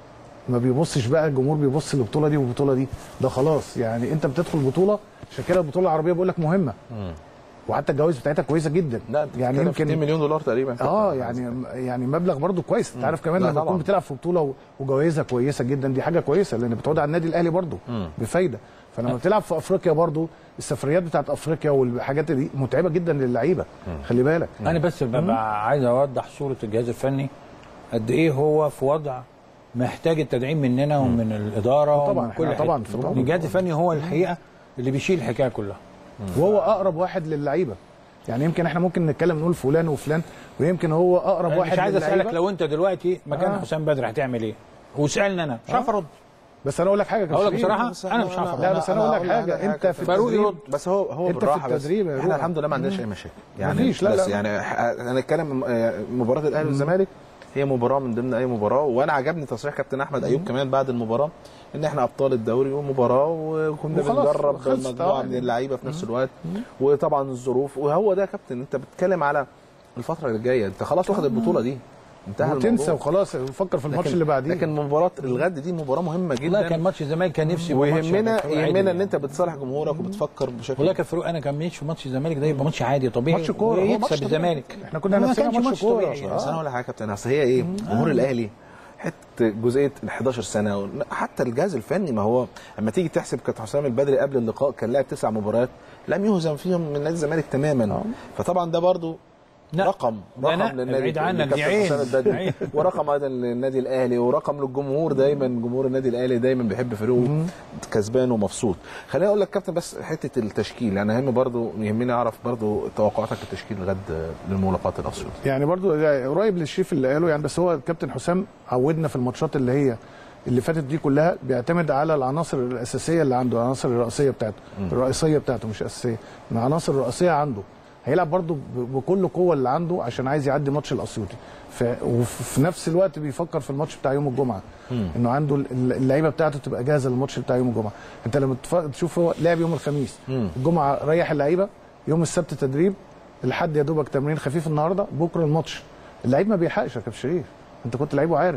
ما بيبصش بقى الجمهور بيبص للبطوله دي والبطوله دي ده خلاص يعني انت بتدخل بطوله عشان كده البطوله العربيه بقول لك مهمه وحتى الجوائز بتاعتها كويسه جدا لا يعني يعني يمكن 2 يمكن مليون دولار تقريبا اه يعني يعني مبلغ برضو كويس انت عارف كمان لا لما طبعاً. تكون بتلعب في بطوله و- وجوائزها كويسه جدا دي حاجه كويسه لان بتعود على النادي الاهلي برضو بفايده فلما بتلعب في افريقيا برضو السفريات بتاعت افريقيا والحاجات دي متعبه جدا للعيبه خلي بالك انا بس ببقى عايز اوضح صوره الجهاز الفني قد ايه هو في وضع محتاج التدعيم مننا ومن الاداره طبعاً، ومن كل إحنا طبعاً حتة. في الرابط. الجهاز الفني هو الحقيقه اللي بيشيل الحكايه كلها وهو اقرب واحد للعيبه يعني يمكن احنا ممكن نتكلم نقول فلان وفلان ويمكن هو اقرب أنا واحد مش عايز للعيبة. اسالك لو انت دلوقتي مكان آه. حسام بدر هتعمل ايه واسالني انا مش عارف ارد بس انا اقول لك حاجه يا أقول لك كابتن بصراحة شريف. أنا مش هعرف. لا بس انا اقول لك هقول حاجه انت في فاروق التدريب يرد. بس هو هو أنت في بالراحه بس التدريب يا احنا روح. الحمد لله ما عندناش اي مشاكل يعني مفيش، لا، بس لا. يعني ح- هنتكلم آه، مباراه الاهلي والزمالك هي مباراه من ضمن اي مباراه وانا عجبني تصريح كابتن احمد ايوب كمان بعد المباراه ان احنا ابطال الدوري ومباراه وكنا وخلاص، بنجرب خلصت، مجموعه آه. من اللعيبه في نفس الوقت وطبعا الظروف وهو ده يا كابتن انت بتتكلم على الفتره اللي جايه انت خلاص واخد البطوله دي انتهى وتنسى الموضوع وخلاص وفكر في الماتش لكن- اللي بعديه لكن مباراه الغد دي مباراه مهمه والله جدا كان ماتش الزمالك كان نفسي يبقى ماتش ويهمنا فاروق عادل يهمنا ان يعني. انت بتصالح جمهورك وبتفكر بشكل والله كان فاروق انا كان ماشي في ماتش الزمالك ده يبقى ماتش عادي طبيعي ماتش كورة، هو ماتش ويكسب طبيعي. الزمالك احنا كنا ما نفسنا كانش ماتش كورة. طبيعي. آه. بس انا اقول لك حاجه يا كابتن اصل هي ايه جمهور الاهلي حته جزئيه ال 11 سنه و- حتى الجهاز الفني ما هو اما تيجي تحسب كابتن حسام البدري قبل اللقاء كان لاعب تسع مباريات لم يهزم فيهم من نادي الزمالك تماما فطبعا ده برضو لا. رقم ده رقم لا، للنادي بعيد عنك، لكابتن دي عين. حسام البدري عين. ورقم ايضا للنادي الاهلي ورقم للجمهور دايما جمهور النادي الاهلي دايما بيحب فريقه كسبان ومبسوط خليني اقول لك كابتن بس حته التشكيل انا يهم برضو يهمني اعرف برضو توقعاتك التشكيل غد للملاقات الاسيوط يعني برضو قريب للشريف اللي قاله يعني بس هو الكابتن حسام عودنا في الماتشات اللي هي اللي فاتت دي كلها بيعتمد على العناصر الاساسيه اللي عنده العناصر الرئيسيه بتاعته الرئيسيه بتاعته مش اساسيه العناصر الرئيسيه عنده هيلعب برضو ب- بكل قوه اللي عنده عشان عايز يعدي ماتش الاسيوطي ف... وفي نفس الوقت بيفكر في الماتش بتاع يوم الجمعه انه عنده ال- اللعيبه بتاعته تبقى جاهزه للماتش بتاع يوم الجمعه انت لما تف... تشوف هو لعب يوم الخميس الجمعه ريح اللعيبه يوم السبت تدريب الحد يا دوبك تمرين خفيف النهارده بكره الماتش اللعيب ما بيلحقش يا كابتن شريف انت كنت لعيب وعارف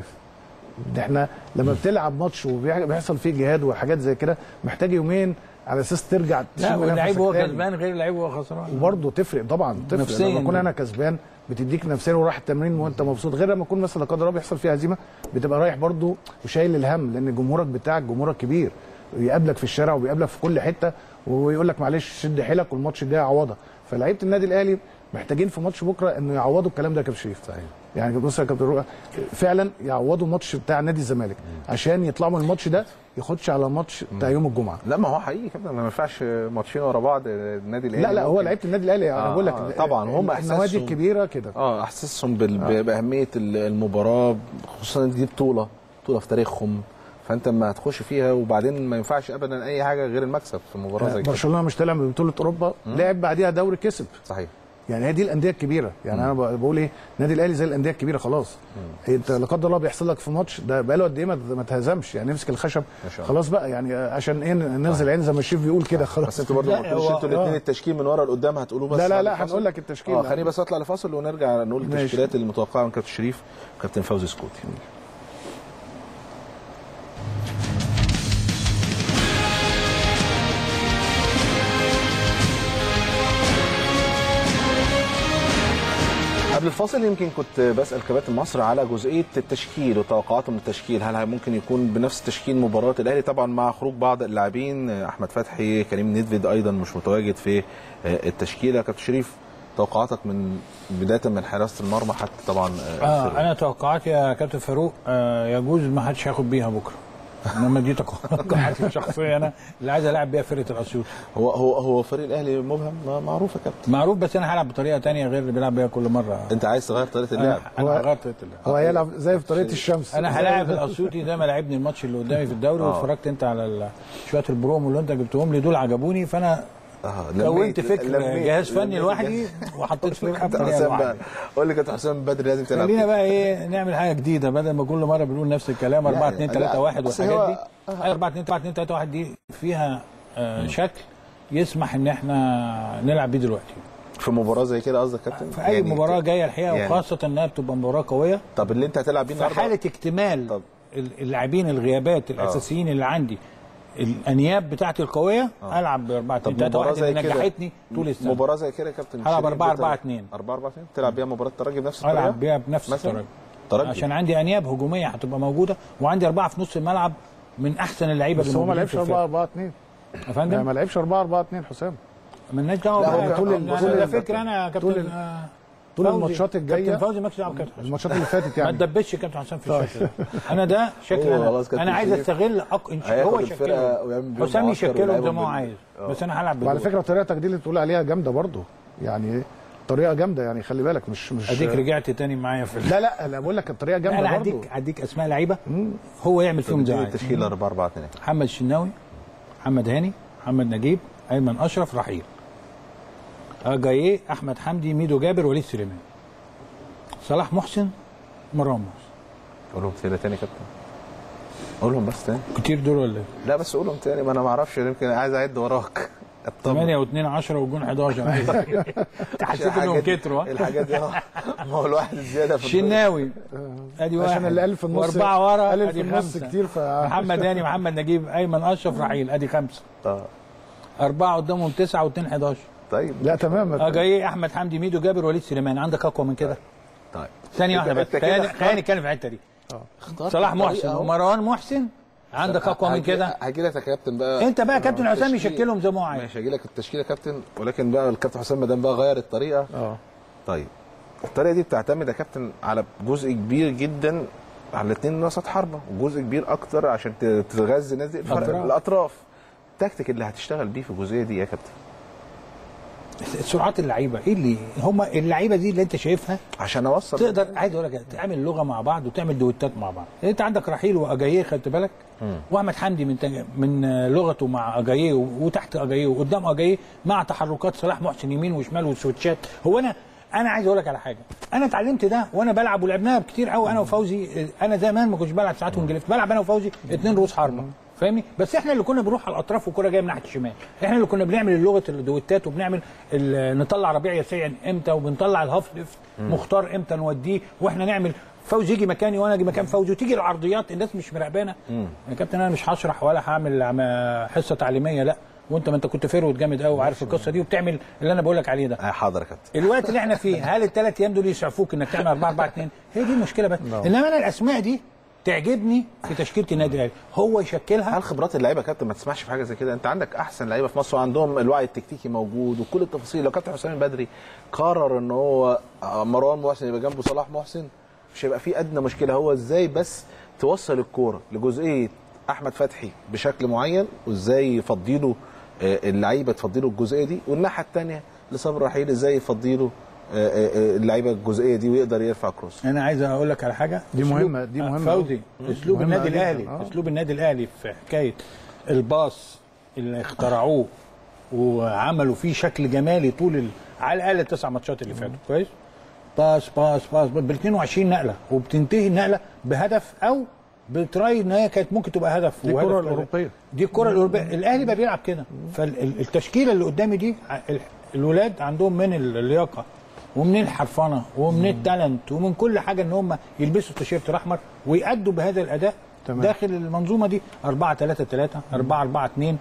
ده احنا لما بتلعب ماتش وبيحصل فيه جهاد وحاجات زي كده محتاج يومين على اساس ترجع لا تشم واللعيب نفسك هو تاني. كسبان غير اللعيب هو خسران وبرضه تفرق طبعا تفرق نفسياً لما اكون دي. انا كسبان بتديك نفسيا وراح التمرين وانت مبسوط غير لما اكون مثلا لا قدر الله بيحصل فيه هزيمه بتبقى رايح برضه وشايل الهم لان جمهورك بتاعك جمهورك كبير يقابلك في الشارع وبيقابلك في كل حته ويقول لك معلش شد حيلك والماتش الجاي عوضها فلعيبه النادي الاهلي محتاجين في ماتش بكره انه يعوضوا الكلام ده يا كابتن شريف صحيح. يعني بص يا كابتن رؤى فعلا يعوضوا الماتش بتاع نادي الزمالك عشان يطلعوا من الماتش ده ياخدش على الماتش بتاع يوم الجمعه لا ما هو حقيقي يا كابتن ما ينفعش ماتشين ورا بعض النادي الاهلي لا لا هو ممكن- لعيبه النادي الاهلي انا آه، بقول لك آه، طبعاً، هم النوادي إحساسهم- الكبيره كده اه احساسهم بال... آه. باهميه ال- المباراه خصوصا إن دي بطوله بطوله في تاريخهم فانت لما هتخش فيها وبعدين ما ينفعش ابدا اي حاجه غير المكسب في مباراه زي كده برشلونه مش طالع من بطوله اوروبا لعب بعديها دوري كسب صحيح يعني هي دي الانديه الكبيره يعني انا ب- بقول ايه النادي الاهلي زي الانديه الكبيره خلاص انت لا قدر الله بيحصل لك في ماتش ده بقاله قد ايه ما ما اتهزمش يعني امسك الخشب ما شاء الله. خلاص بقى يعني عشان ايه ننزل عين زي ما الشيف بيقول كده بس خلاص انتوا برضه ما لا، قلتوش هو- انتوا الاثنين آه. التشكيل من ورا لقدام هتقولوه بس لا لا بعد لا الفاصل؟ هنقول لك التشكيل اه لا. خليني بس اطلع لفاصل ونرجع نقول ماشي. التشكيلات المتوقعه من كابتن شريف كابتن فوزي سكوتي قبل الفاصل يمكن كنت بسال كباتن مصر على جزئيه التشكيل وتوقعاتهم من التشكيل هل ممكن يكون بنفس تشكيل مباراه الاهلي طبعا مع خروج بعض اللاعبين احمد فتحي كريم نيدفيد ايضا مش متواجد في التشكيله كابتن شريف توقعاتك من بدايه من حراسه المرمى حتى طبعا اه انا توقعاتي يا كابتن فاروق آه يجوز ما حدش هياخد بيها بكره انما دي توقعاتي الشخصيه انا اللي عايز العب بيها فرقه الاسيوط هو هو هو فريق الاهلي مبهم ما- معروف يا كابتن معروف بس انا هلعب بطريقه تانية غير اللي بيلعب بيها كل مره انت عايز تغير طريقه انا اللعب انا هو- هغير طريقه اللعب هو هيلعب زي في طريقه الشمس انا هلاعب الاسيوطي زي ما لعبني الماتش اللي قدامي في الدوري واتفرجت انت على ال- شويه البرومو اللي انت جبتهم لي دول عجبوني فانا اه كونت لميت- فكر لميت- جهاز فني لميت لوحدي الجهاز. وحطيت فرقه كابتن فريق حسام لوحدي بقى قول لي كابتن حسام بدري لازم تلعب خلينا كده. بقى ايه نعمل حاجه جديده بدل ما كل مره بنقول نفس الكلام 4 2 لا، 3 1 بس والحاجات هو- دي 4 2 4 2 3 1 دي فيها آه شكل يسمح ان احنا نلعب بيه دلوقتي في مباراه زي كده قصدك يا كابتن في اي يعني مباراه جايه الحقيقه يعني- وخاصه انها بتبقى مباراه قويه طب اللي انت هتلعب بيه في النهارده حاله اكتمال طب. ال- اللاعبين الغيابات الاساسيين اللي عندي الانياب بتاعتي القويه العب ب 4 2 طب 3 مباراه 1 زي اللي كده نجحتني طول السنه مباراه زي كده يا كابتن هلعب شريف 4 بت- 4 2 4 4 2 تلعب بيها مباراه الترجي بنفس الطريقه العب بيها بنفس مثلاً؟ الطريقه ترجي عشان عندي انياب هجوميه هتبقى موجوده وعندي اربعه في نص الملعب من احسن اللعيبه بس اللي هو ما موجودين لعبش في 4 الفرقة. 4 2 يا يعني فندم ما لعبش 4 4 2 حسام مالناش دعوه لا، هو بقى. طول أنا- ال- أنا طول ده ال- فكره انا يا كابتن طول ال- آه، طول فوزي. الماتشات الجايه كابتن فوزي مالكش دعوه بكابتن حسام. الماتشات اللي فاتت ما يعني تدبسش يا كابتن حسام في الشكل ده انا ده شكل هو انا خلاص كابتن انا عايز شريف استغل أق... إن شاء- هياخد هو الفرقة يشكله ويعمل بيهم حسام معسكر يشكله ويلعبهم زي ما هو بال- عايز آه. بس انا هلعب وعلى بدول. فكره طريقتك دي اللي بتقول عليها جامده برضو يعني طريقه جامده يعني خلي بالك مش مش اديك رجعت تاني معايا في ال- لا لا انا بقول لك الطريقه لا، انا جامده برضو هديك هديك اسماء لعيبه هو يعمل فيهم زي دي ما عايز. التشكيله 4 4 2 محمد الشناوي محمد هاني محمد نجيب ايمن اشرف رحيل جايه احمد حمدي ميدو جابر وليد سليمان صلاح محسن مروان محسن قولهم تاني تاني يا كابتن قولهم بس تاني كتير دول ولا ايه؟ لا بس قولهم تاني ما انا ما اعرفش يمكن عايز اعد وراك اطمن 8 و2 10 والجون 11 انت حسيت انهم الحاجات دي- كتروا ها؟ الحاجات دي اه ما هو الواحد الزياده في شناوي ادي واحد عشان اللي قال في النص واربعه ورا قال في ادي النص خمسه كتير ف محمد هاني محمد نجيب ايمن اشرف رحيل ادي خمسه اه اربعه قدامهم تسعه واثنين 11 طيب لا تمام جاي احمد حمدي ميدو جابر وليد سليمان عندك اقوى من كده طيب ثانيه واحده أنت- بس أنت كده خلينا اخترت- خلينا نتكلم في الحته دي اخترت صلاح الطريقة محسن أهو. ومروان محسن عندك اقوى من هجي- كده هجي لك يا كابتن بقى انت بقى كابتن حسام التشكيل. يشكلهم زي ما هو عايز ماشي هجي لك التشكيله يا كابتن ولكن بقى الكابتن حسام ما دام بقى غير الطريقه اه طيب الطريقه دي بتعتمد يا كابتن على جزء كبير جدا على الاثنين وسط حربه وجزء كبير اكتر عشان ت- تغذي الناس دي الفرق أطراف. الاطراف التكتيك اللي هتشتغل بيه في الجزئيه دي يا كابتن سرعات اللعيبه ايه اللي هم اللعيبه دي اللي انت شايفها عشان اوصل تقدر عايز اقول لك تعمل لغه مع بعض وتعمل دويتات مع بعض انت عندك رحيل واجاييه خدت بالك واحمد حمدي من تج... من لغته مع اجاييه وتحت اجاييه وقدام اجاييه مع تحركات صلاح محسن يمين وشمال والسويتشات هو انا انا عايز اقول لك على حاجه انا اتعلمت ده وانا بلعب ولعبناها كتير قوي انا وفوزي انا زمان ما كنتش بلعب ساعات وانجليزي بلعب انا وفوزي اتنين رؤوس حربه فاهمني بس احنا اللي كنا بنروح على الاطراف والكره جايه من ناحيه الشمال احنا اللي كنا بنعمل لغه الدويتات وبنعمل ال- نطلع ربيع يسيع امتى وبنطلع الهاف ليفت مختار امتى نوديه واحنا نعمل فوزي يجي مكاني وانا اجي مكان فوزي وتيجي العرضيات الناس مش مراقبانا يا كابتن انا مش هشرح ولا هعمل عم- حصه تعليميه لا وانت ما انت كنت فيرود جامد قوي وعارف القصه دي وبتعمل اللي انا بقول لك عليه ده آه حاضر يا كابتن الوقت اللي احنا فيه هل الثلاث ايام دول يسعفوك انك تعمل 4 4 2 هي دي المشكله بس انما انا الاسماء دي تعجبني في تشكيله النادي الاهلي هو يشكلها هل خبرات اللعيبه يا كابتن ما تسمحش في حاجه زي كده انت عندك احسن لعيبه في مصر وعندهم الوعي التكتيكي موجود وكل التفاصيل لو كابتن حسام البدري قرر ان هو آه، مروان محسن يبقى جنبه صلاح محسن مش هيبقى في ادنى مشكله هو ازاي بس توصل الكوره لجزئيه احمد فتحي بشكل معين وازاي يفضيله آه، اللعيبه تفضيله الجزئيه دي والناحيه الثانيه لصبر رحيل ازاي يفضيله آه، آه، آه، اللعيبه الجزئيه دي ويقدر يرفع كروس انا عايز اقول لك على حاجه دي أسلوب- مهمة- دي آه، مهمة فوزي اسلوب مهمة النادي جداً، الاهلي آه. اسلوب النادي الاهلي في حكايه الباص اللي اخترعوه وعملوا فيه شكل جمالي طول ال... على الاقل التسع ماتشات اللي فاتوا كويس باص باص باص بال 22 نقله وبتنتهي النقله بهدف او بتراي ان هي كانت ممكن تبقى هدف دي وهدف الكرة كده. الأوروبية. دي الكره الاوروبيه الاهلي بقى بيلعب كده فالتشكيله اللي قدامي دي ع- ال- الولاد عندهم من اللياقه ومن الحرفنه ومن التالنت ومن كل حاجه ان هم يلبسوا التيشيرت الاحمر ويأدوا بهذا الاداء تمام. داخل المنظومه دي 4 3 3 4 4 2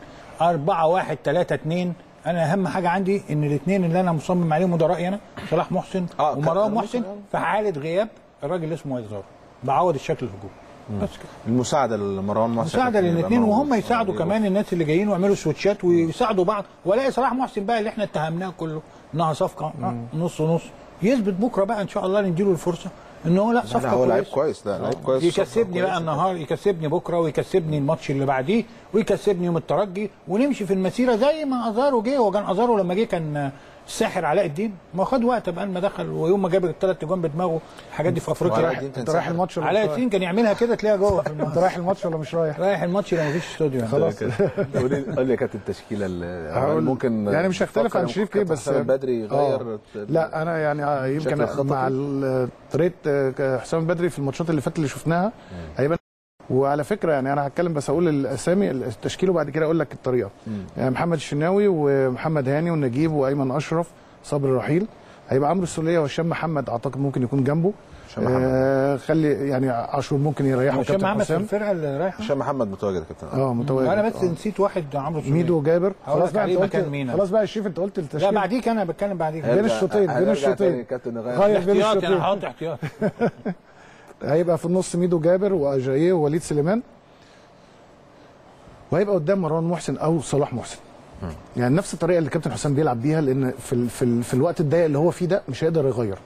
4 1 3 2 انا اهم حاجه عندي ان الاثنين اللي انا مصمم عليهم مدرائي انا صلاح محسن آه، ومروان كابتن محسن محسن. في حاله غياب الراجل اللي اسمه وائل زهر بعوض الشكل الهجومي بس كده المساعده لمروان محسن مساعده كابتن يبقى للاثنين موجود. وهم يساعدوا آه، كمان الناس اللي جايين ويعملوا سويتشات ويساعدوا بعض والاقي صلاح محسن بقى اللي احنا اتهمناه كله انها صفقه آه، نص نص يثبت بكره بقى ان شاء الله نديله الفرصه ان هو لا لا صفقه هو لعيب كويسة. كويس لا لعيب كويس يكسبني بقى كويس. النهار يكسبني بكره ويكسبني الماتش اللي بعديه ويكسبني يوم الترجي ونمشي في المسيره زي ما ازارو جه هو كان ازارو لما جه كان الساحر علاء الدين ما خد وقت بقى ما دخل ويوم ما جاب الثلاث اجوان بدماغه الحاجات دي في وعلاء افريقيا الدين كان انت رايح ساحر. الماتش ولا مش علاء رايح؟ الدين كان يعملها كده تلاقيها جوه في انت الماتش رايح الماتش ولا مش رايح؟ رايح الماتش لا مفيش استوديو يعني. خلاص قول لي قول لي كانت التشكيله اللي هقول- ممكن يعني مش هختلف تفكر عن شريف كده كابتن بس حسام البدري يغير آه. لا انا يعني آه، يمكن شكل الخطة مع كده؟ ال- طريقه آه، حسام البدري في الماتشات اللي فاتت اللي شفناها هيبقى وعلى فكره يعني انا هتكلم بس اقول الاسامي التشكيل وبعد كده اقول لك الطريقه يعني محمد الشناوي ومحمد هاني ونجيب وايمن اشرف صبري رحيل هيبقى عمرو السوليه وهشام محمد اعتقد ممكن يكون جنبه هشام محمد. آه خلي يعني عاشور ممكن يريحه هشام كابتن محمد في حسام الفرقه اللي رايحه هشام محمد متواجد يا كابتن اه متواجد انا بس آه. نسيت واحد عمرو سليمان. ميدو جابر هقول خلاص لك بقى عليه انت قلت مكان مين. خلاص بقى يا شريف انت قلت لا التشكيل بعديك انا بتكلم بعديك بين الشوطين، بين الشوطين. كابتن غير غير بين احتياط الشوطين انا هحط احتياط هيبقى في النص ميدو جابر واجاييه ووليد سليمان وهيبقى قدام مروان محسن او صلاح محسن يعني نفس الطريقه اللي كابتن حسام بيلعب بيها لان في ال في, ال في الوقت الضيق اللي هو فيه ده مش هيقدر يغير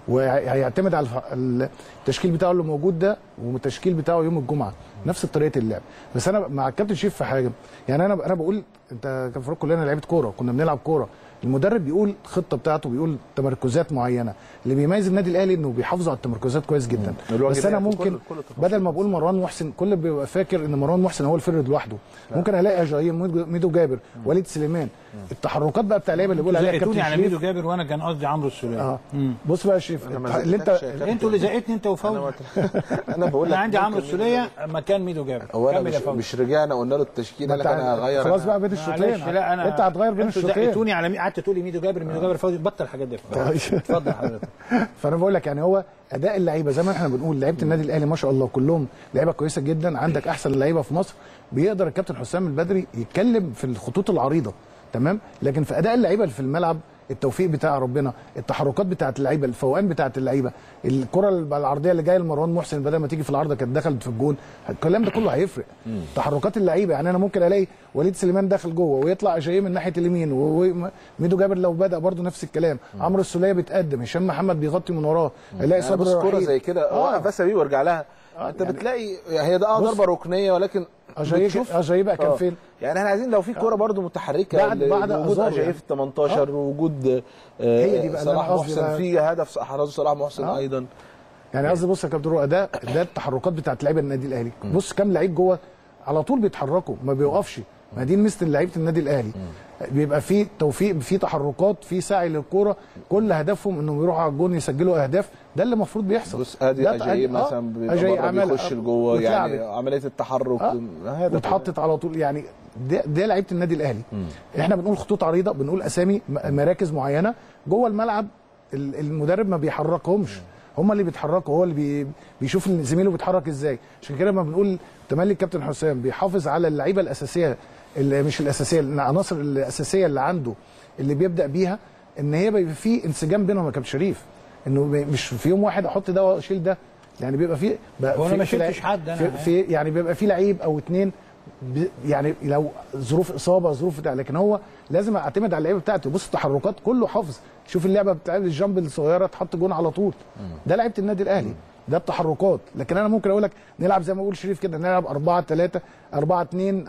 وهيعتمد على الف- التشكيل بتاعه اللي موجود ده والتشكيل بتاعه يوم الجمعه نفس طريقه اللعب بس انا مع الكابتن شريف في حاجه يعني انا انا بقول انت كان فاروق كلنا لعيبه كوره كنا بنلعب كوره المدرب بيقول الخطه بتاعته بيقول تمركزات معينه اللي بيميز النادي الاهلي انه بيحافظ على التمركزات كويس جدا الواجبات بس انا وكل- ممكن كل التفاصيل. بدل ما بقول مروان محسن كل بيبقى فاكر ان مروان محسن هو الفرد لوحده ممكن الاقي اجاييه ميدو ميدو جابر وليد سليمان التحركات بقى بتاع اللعيبه اللي بيقول عليها زقتوني كابتن على شريف ميدو جابر وانا كان قصدي عمرو السوليه اه بص بقى يا شريف أنا ما اللي انت زقتكش يا كابتن. انتوا اللي زقتني انت انا وفوزي قلت- انا بقول لك انا عندي ممكن عمرو السوليه مكان ميدو جابر هو انا كمل مش, يا فوزي مش رجعنا قلنا له التشكيله ما لك انت انا هغير خلاص أنا. بقى بين معلش الشوطين لا انا انت هتغير بين انتوا الشوطين زقتوني على مي... قعدت تقولي ميدو جابر ميدو جابر فوزي بطل الحاجات دي اتفضل حضرتك فانا بقول لك يعني هو اداء اللعيبه زي ما احنا بنقول لعيبه النادي الاهلي ما شاء الله كلهم لعيبه كويسه جدا عندك احسن لعيبه في مصر بيقدر الكابتن حسام البدري يتكلم في الخطوط العريضه تمام لكن في اداء اللعيبه اللي في الملعب التوفيق بتاع ربنا التحركات بتاعه اللعيبه الفوقان بتاعه اللعيبه الكره العرضيه اللي جايه لمروان محسن بدل ما تيجي في العارضه كانت دخلت في الجون الكلام ده كله هيفرق تحركات اللعيبه يعني انا ممكن الاقي وليد سليمان داخل جوه ويطلع جاي من ناحيه اليمين وميدو جابر لو بدا برضه نفس الكلام عمرو السوليه بيتقدم هشام محمد بيغطي من وراه الاقي يعني صبري بص كوره رحيل. زي كده آه. وقف بس بيه وارجع لها انت يعني- بتلاقي هي ده اه بص. ضربه ركنيه ولكن أجاييه- بتشوف- أجاييه بقى كان آه. فين؟ يعني احنا عايزين لو في كوره برضو متحركه بعد- ل- بعد وجود أزار اجاييه يعني. في 18 وجود آه، هي دي بقى اللي صلاح أنا قصدي محسن بقى. في هدف احرزه صلاح محسن آه. ايضا يعني قصدي بص يا كابتن روقه ده ده التحركات بتاعت لعيبه النادي الاهلي بص كام لعيب جوه على طول بيتحركوا ما بيوقفش ما دي ميزه لعيبه النادي الاهلي بيبقى في توفيق في تحركات في سعي للكوره كل هدفهم انهم يروحوا على الجون يسجلوا اهداف ده اللي المفروض بيحصل بص ادي ده اجاييه آه، مثلا بيبقى أجاييه بره عمل- بيخش لجوه يعني واتلعبت. عمليه التحرك آه. هدف. واتحطت على طول يعني ده, ده لعيبه النادي الاهلي احنا بنقول خطوط عريضه بنقول اسامي م- مراكز معينه جوه الملعب ال- المدرب ما بيحركهمش هم اللي بيتحركوا هو اللي بي بيشوف إن زميله بيتحرك ازاي عشان كده لما بنقول تملي الكابتن حسام بيحافظ على اللعيبه الاساسيه اللي مش الاساسيه العناصر الاساسيه اللي عنده اللي بيبدا بيها ان هي بيبقى في انسجام بينهم يا كابتن شريف انه بي- مش في يوم واحد احط ده واشيل ده يعني بيبقى في بقى هو أنا في- ما في لع- شلتش حد أنا. في, في يعني بيبقى في لعيب او اتنين ب- يعني لو ظروف اصابه ظروف بتاع لكن هو لازم اعتمد على اللعيبه بتاعته بص التحركات كله حافظ شوف اللعبه بتاع الجامب الصغيره تحط جون على طول ده لعيبه النادي الاهلي ده التحركات لكن انا ممكن اقول لك نلعب زي ما بقول شريف كده نلعب 4 3 4 2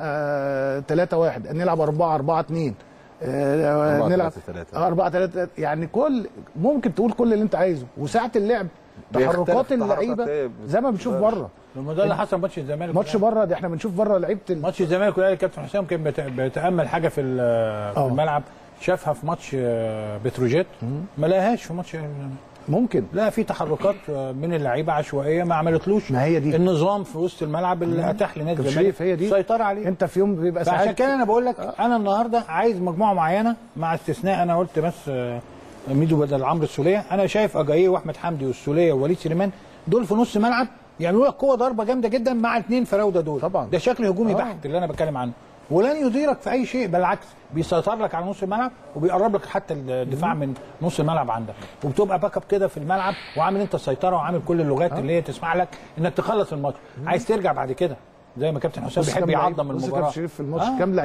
3 1 نلعب 4 4 2 أربعة نلعب تلاتة تلاتة. 4 3 يعني كل ممكن تقول كل اللي انت عايزه وساعه اللعب بيختلف تحركات تحركات اللعيبه إيه؟ زي ما بنشوف بره لما ده اللي حصل ماتش الزمالك ماتش بره ده احنا بنشوف بره لعيبه ال- ماتش الزمالك والاهلي كابتن حسام كان بيت- بيتامل حاجه في ال- في آه. الملعب شافها في ماتش آه، بتروجيت ما لقاهاش في ماتش ممكن لا في تحركات آه، من اللعيبه عشوائيه ما عملتلوش ما هي دي. النظام في وسط الملعب اللي اتاح لنادي طب الزمالك شريف هي دي سيطر عليه انت في يوم بيبقى فعشان ساعات كده انا بقول لك انا النهارده عايز مجموعه معينه مع استثناء انا قلت بس آه، ميدو بدل عمرو السوليه انا شايف اجاييه واحمد حمدي والسوليه ووليد سليمان دول في نص ملعب يعملوا لك قوه ضربه جامده جدا مع اثنين فراوده دول طبعا. ده شكل هجومي آه. بحت اللي انا بتكلم عنه ولن يضيرك في اي شيء بالعكس بيسيطر لك على نص الملعب وبيقرب لك حتى الدفاع من نص الملعب عندك وبتبقى باك اب كده في الملعب وعامل انت السيطره وعامل كل اللغات اللي هي تسمح لك انك تخلص الماتش عايز ترجع بعد كده زي ما كابتن حسام بص بيحب كام لعيب- يعظم بص المباراه كابتن شريف في الماتش آه. كام لعيب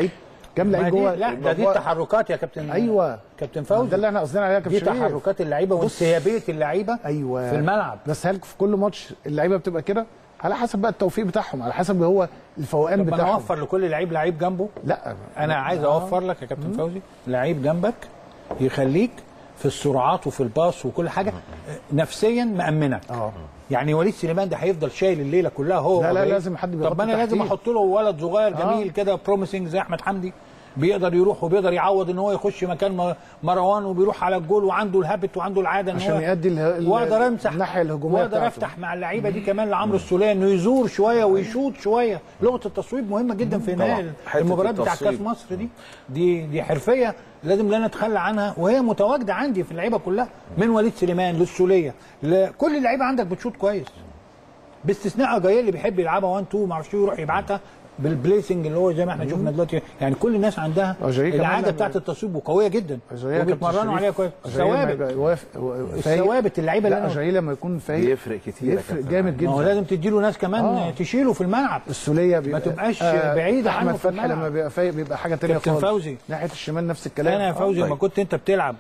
كام ما لعيب دي جوه لا ده دي جوه- التحركات يا كابتن ايوه كابتن ده فوزي اللي احنا قصدنا عليها يا دي كابتن شريف تحركات اللعيبه وانسيابيه اللعيبه ايوه في الملعب بس هل في كل ماتش اللعيبه بتبقى كده على حسب بقى التوفيق بتاعهم على حسب هو الفوقان طب ما انا بتاعهم اوفر لكل لعيب لعيب جنبه لا انا عايز آه. اوفر لك يا كابتن فوزي لعيب جنبك يخليك في السرعات وفي الباص وكل حاجه نفسيا مامنك اه يعني وليد سليمان ده هيفضل شايل الليله كلها هو لا، لا، وجاي. لازم حد طب بيغطي ما انا لازم تحتيه. احط له ولد صغير آه. جميل كده بروميسنج زي احمد حمدي بيقدر يروح وبيقدر يعوض ان هو يخش مكان م- مروان وبيروح على الجول وعنده الهابت وعنده العاده ان عشان هو يأدي اله- ال- واقدر امسح الناحية الهجومية واقدر بتاعته. افتح مع اللعيبه دي كمان لعمرو السوليه انه يزور شويه ويشوط شويه لغه التصويب مهمه جدا في طبعاً. نهائي حتة المباريات بتاع التصويب. كاس مصر دي دي دي حرفيه لازم لا نتخلى عنها وهي متواجده عندي في اللعيبه كلها من وليد سليمان للسوليه لكل اللعيبه عندك بتشوط كويس باستثناء اجايل اللي بيحب يلعبها 1 2 ما اعرفش إيه، يروح يبعتها بالبليسنج اللي هو زي ما احنا شفنا دلوقتي يعني كل الناس عندها أجايل كمان العاده لما- بتاعت التصويب وقويه جدا أجايل يا كابتن وبيتمرنوا شريف، عليها كويس أجايل لما ثوابت يبقى واقف- فايق. الثوابت اللعيبه اللي لا انا أجايل لما يكون فايق بيفرق كتير يا يفرق كابتن جامد ما هو جدا لازم تديله ناس كمان آه. تشيله في الملعب السوليه بيبقى تبقاش بعيدة عنه احمد في فتحي الملعب. لما بيبقى فايق بيبقى حاجه تانية كابتن خالص فوزي. ناحيه الشمال نفس الكلام انا يا فوزي آه. لما كنت انت بتلعب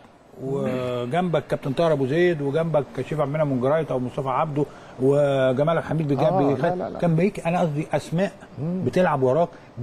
وجنبك كابتن طاهر ابو زيد وجنبك شريف عبد المنعم منجرايت او مصطفى عبده وجمال حميد بجنب آه، بيخ- لا، لا، لا. كان بيك انا قصدي اسماء بتلعب وراك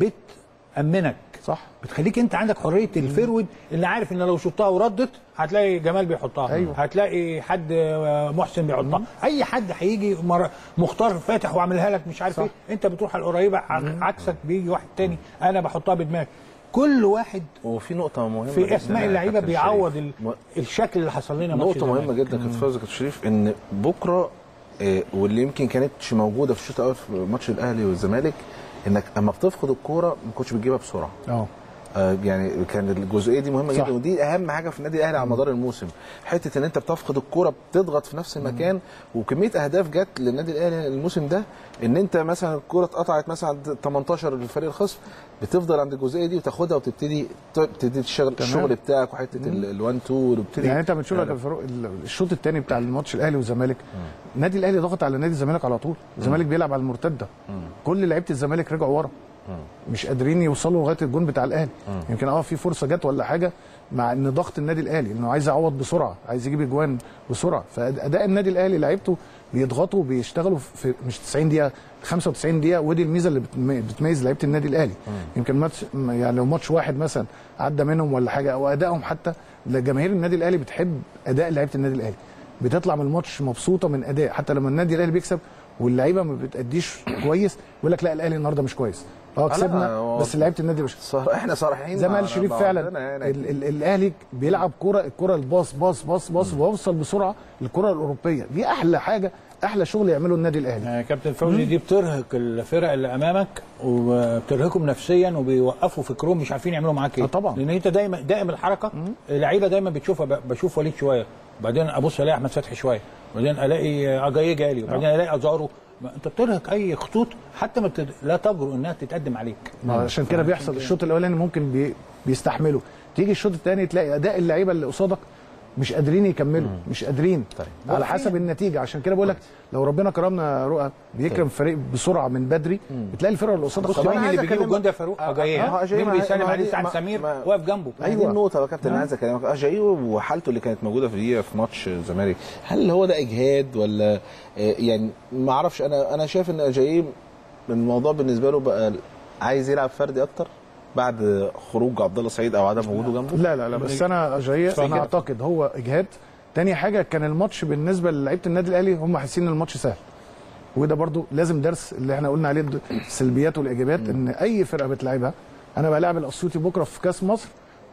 بتامنك صح بتخليك انت عندك حريه الفرود اللي عارف ان لو شطها وردت هتلاقي جمال بيحطها أيوة. هتلاقي حد آه، محسن بيحطها اي حد هيجي مر- مختار فاتح وعاملها لك مش عارف صح. ايه انت بتروح على القريبه ع- عكسك بيجي واحد تاني انا بحطها بدماغي كل واحد وفي نقطة مهمة في جداً اسماء يا اللعيبه كابتن بيعوض شريف. ال- م- الشكل اللي حصل لنا ماتش نقطة مهمة الزمالك. جدا كابتن فوزي كابتن شريف ان بكرة آه، واللي يمكن كانتش موجودة في الشوط الأول في ماتش الأهلي والزمالك انك اما بتفقد الكورة ما كنتش بتجيبها بسرعة اه آه، يعني كان الجزئيه دي مهمه صح. جدا ودي اهم حاجه في النادي الاهلي على مدار الموسم حته ان انت بتفقد الكوره بتضغط في نفس المكان وكميه اهداف جت للنادي الاهلي الموسم ده ان انت مثلا الكوره اتقطعت مثلا عند 18 للفريق الخصم بتفضل عند الجزئيه دي وتاخدها وتبتدي تبتدي تشتغل الشغل بتاعك وحته ال1 2 وتبتدي يعني انت بتشوف يا كابتن فاروق ال- الشوط الثاني بتاع الماتش الاهلي والزمالك النادي الاهلي ضغط على نادي الزمالك على طول الزمالك بيلعب على المرتده كل لعيبه الزمالك رجعوا ورا مش قادرين يوصلوا لغايه الجون بتاع الاهلي يمكن اه في فرصه جت ولا حاجه مع ان ضغط النادي الاهلي انه عايز يعوض بسرعه عايز يجيب اجوان بسرعه فاداء النادي الاهلي لعيبته بيضغطوا بيشتغلوا في مش 90 دقيقه 95 دقيقه ودي الميزه اللي بتمي- بتميز لعيبه النادي الاهلي يمكن ماتش يعني لو ماتش واحد مثلا عدى منهم ولا حاجه او ادائهم حتى جماهير النادي الاهلي بتحب اداء لعيبه النادي الاهلي بتطلع من الماتش مبسوطه من اداء حتى لما النادي الاهلي بيكسب واللعيبه ما بتاديش كويس يقول لك لا الاهلي النهارده مش كويس اه كسبنا هو- بس لعيبه النادي مش صار احنا صريحين زي ما مع قال شريف بعضنا فعلا يعني. ال ال الاهلي بيلعب كره الكره الباص باص باص باص ويوصل بسرعه للكره الاوروبيه دي احلى حاجه احلى شغل يعمله النادي الاهلي آه، كابتن فوزي دي بترهق الفرق اللي امامك وبترهقهم نفسيا وبيوقفوا فكرهم مش عارفين يعملوا معاك ايه آه، طبعا. لان انت دايما دائم الحركه اللعيبه دايما بتشوفها ب- بشوف وليد شويه وبعدين ابص الاقي احمد فتحي شويه وبعدين الاقي اجاي جالي وبعدين الاقي ازارو ما انت بترهق اي خطوط حتى ما بتد... لا تجرؤ انها تتقدم عليك ما عشان كده بيحصل الشوط الاولاني ممكن بي بيستحملوا تيجي الشوط الثاني تلاقي اداء اللعيبه اللي قصادك مش قادرين يكملوا مش قادرين طيب. على حسب النتيجه عشان كده بقول لك لو ربنا كرمنا يا رؤى بيكرم فريق بسرعه من بدري بتلاقي الفرقه اللي قصادك بص أنا مين خلاص. اللي عايز بيجيب أكلمك- الجون ده يا فاروق آه، اجاي آه، ها أجاي مين ما- بيسلم ما عليه دي- سعد ما- سمير ما- واقف جنبه هي دي النقطة بقى كابتن أنا عايز اكلمك اجايو وحالته اللي كانت موجودة في دي في ماتش الزمالك هل هو ده اجهاد ولا آه، يعني ما اعرفش انا انا شايف ان اجايو الموضوع بالنسبة له بقى عايز يلعب فردي اكتر بعد خروج عبد الله سعيد او عدم وجوده جنبه لا لا لا بس انا جايه كده. انا اعتقد هو اجهاد تاني حاجه كان الماتش بالنسبه للعيبه النادي الاهلي هم حاسين ان الماتش سهل وده برضو لازم درس اللي احنا قلنا عليه الد- السلبيات والايجابيات ان اي فرقه بتلعبها انا بلاعب الاسيوطي بكره في كاس مصر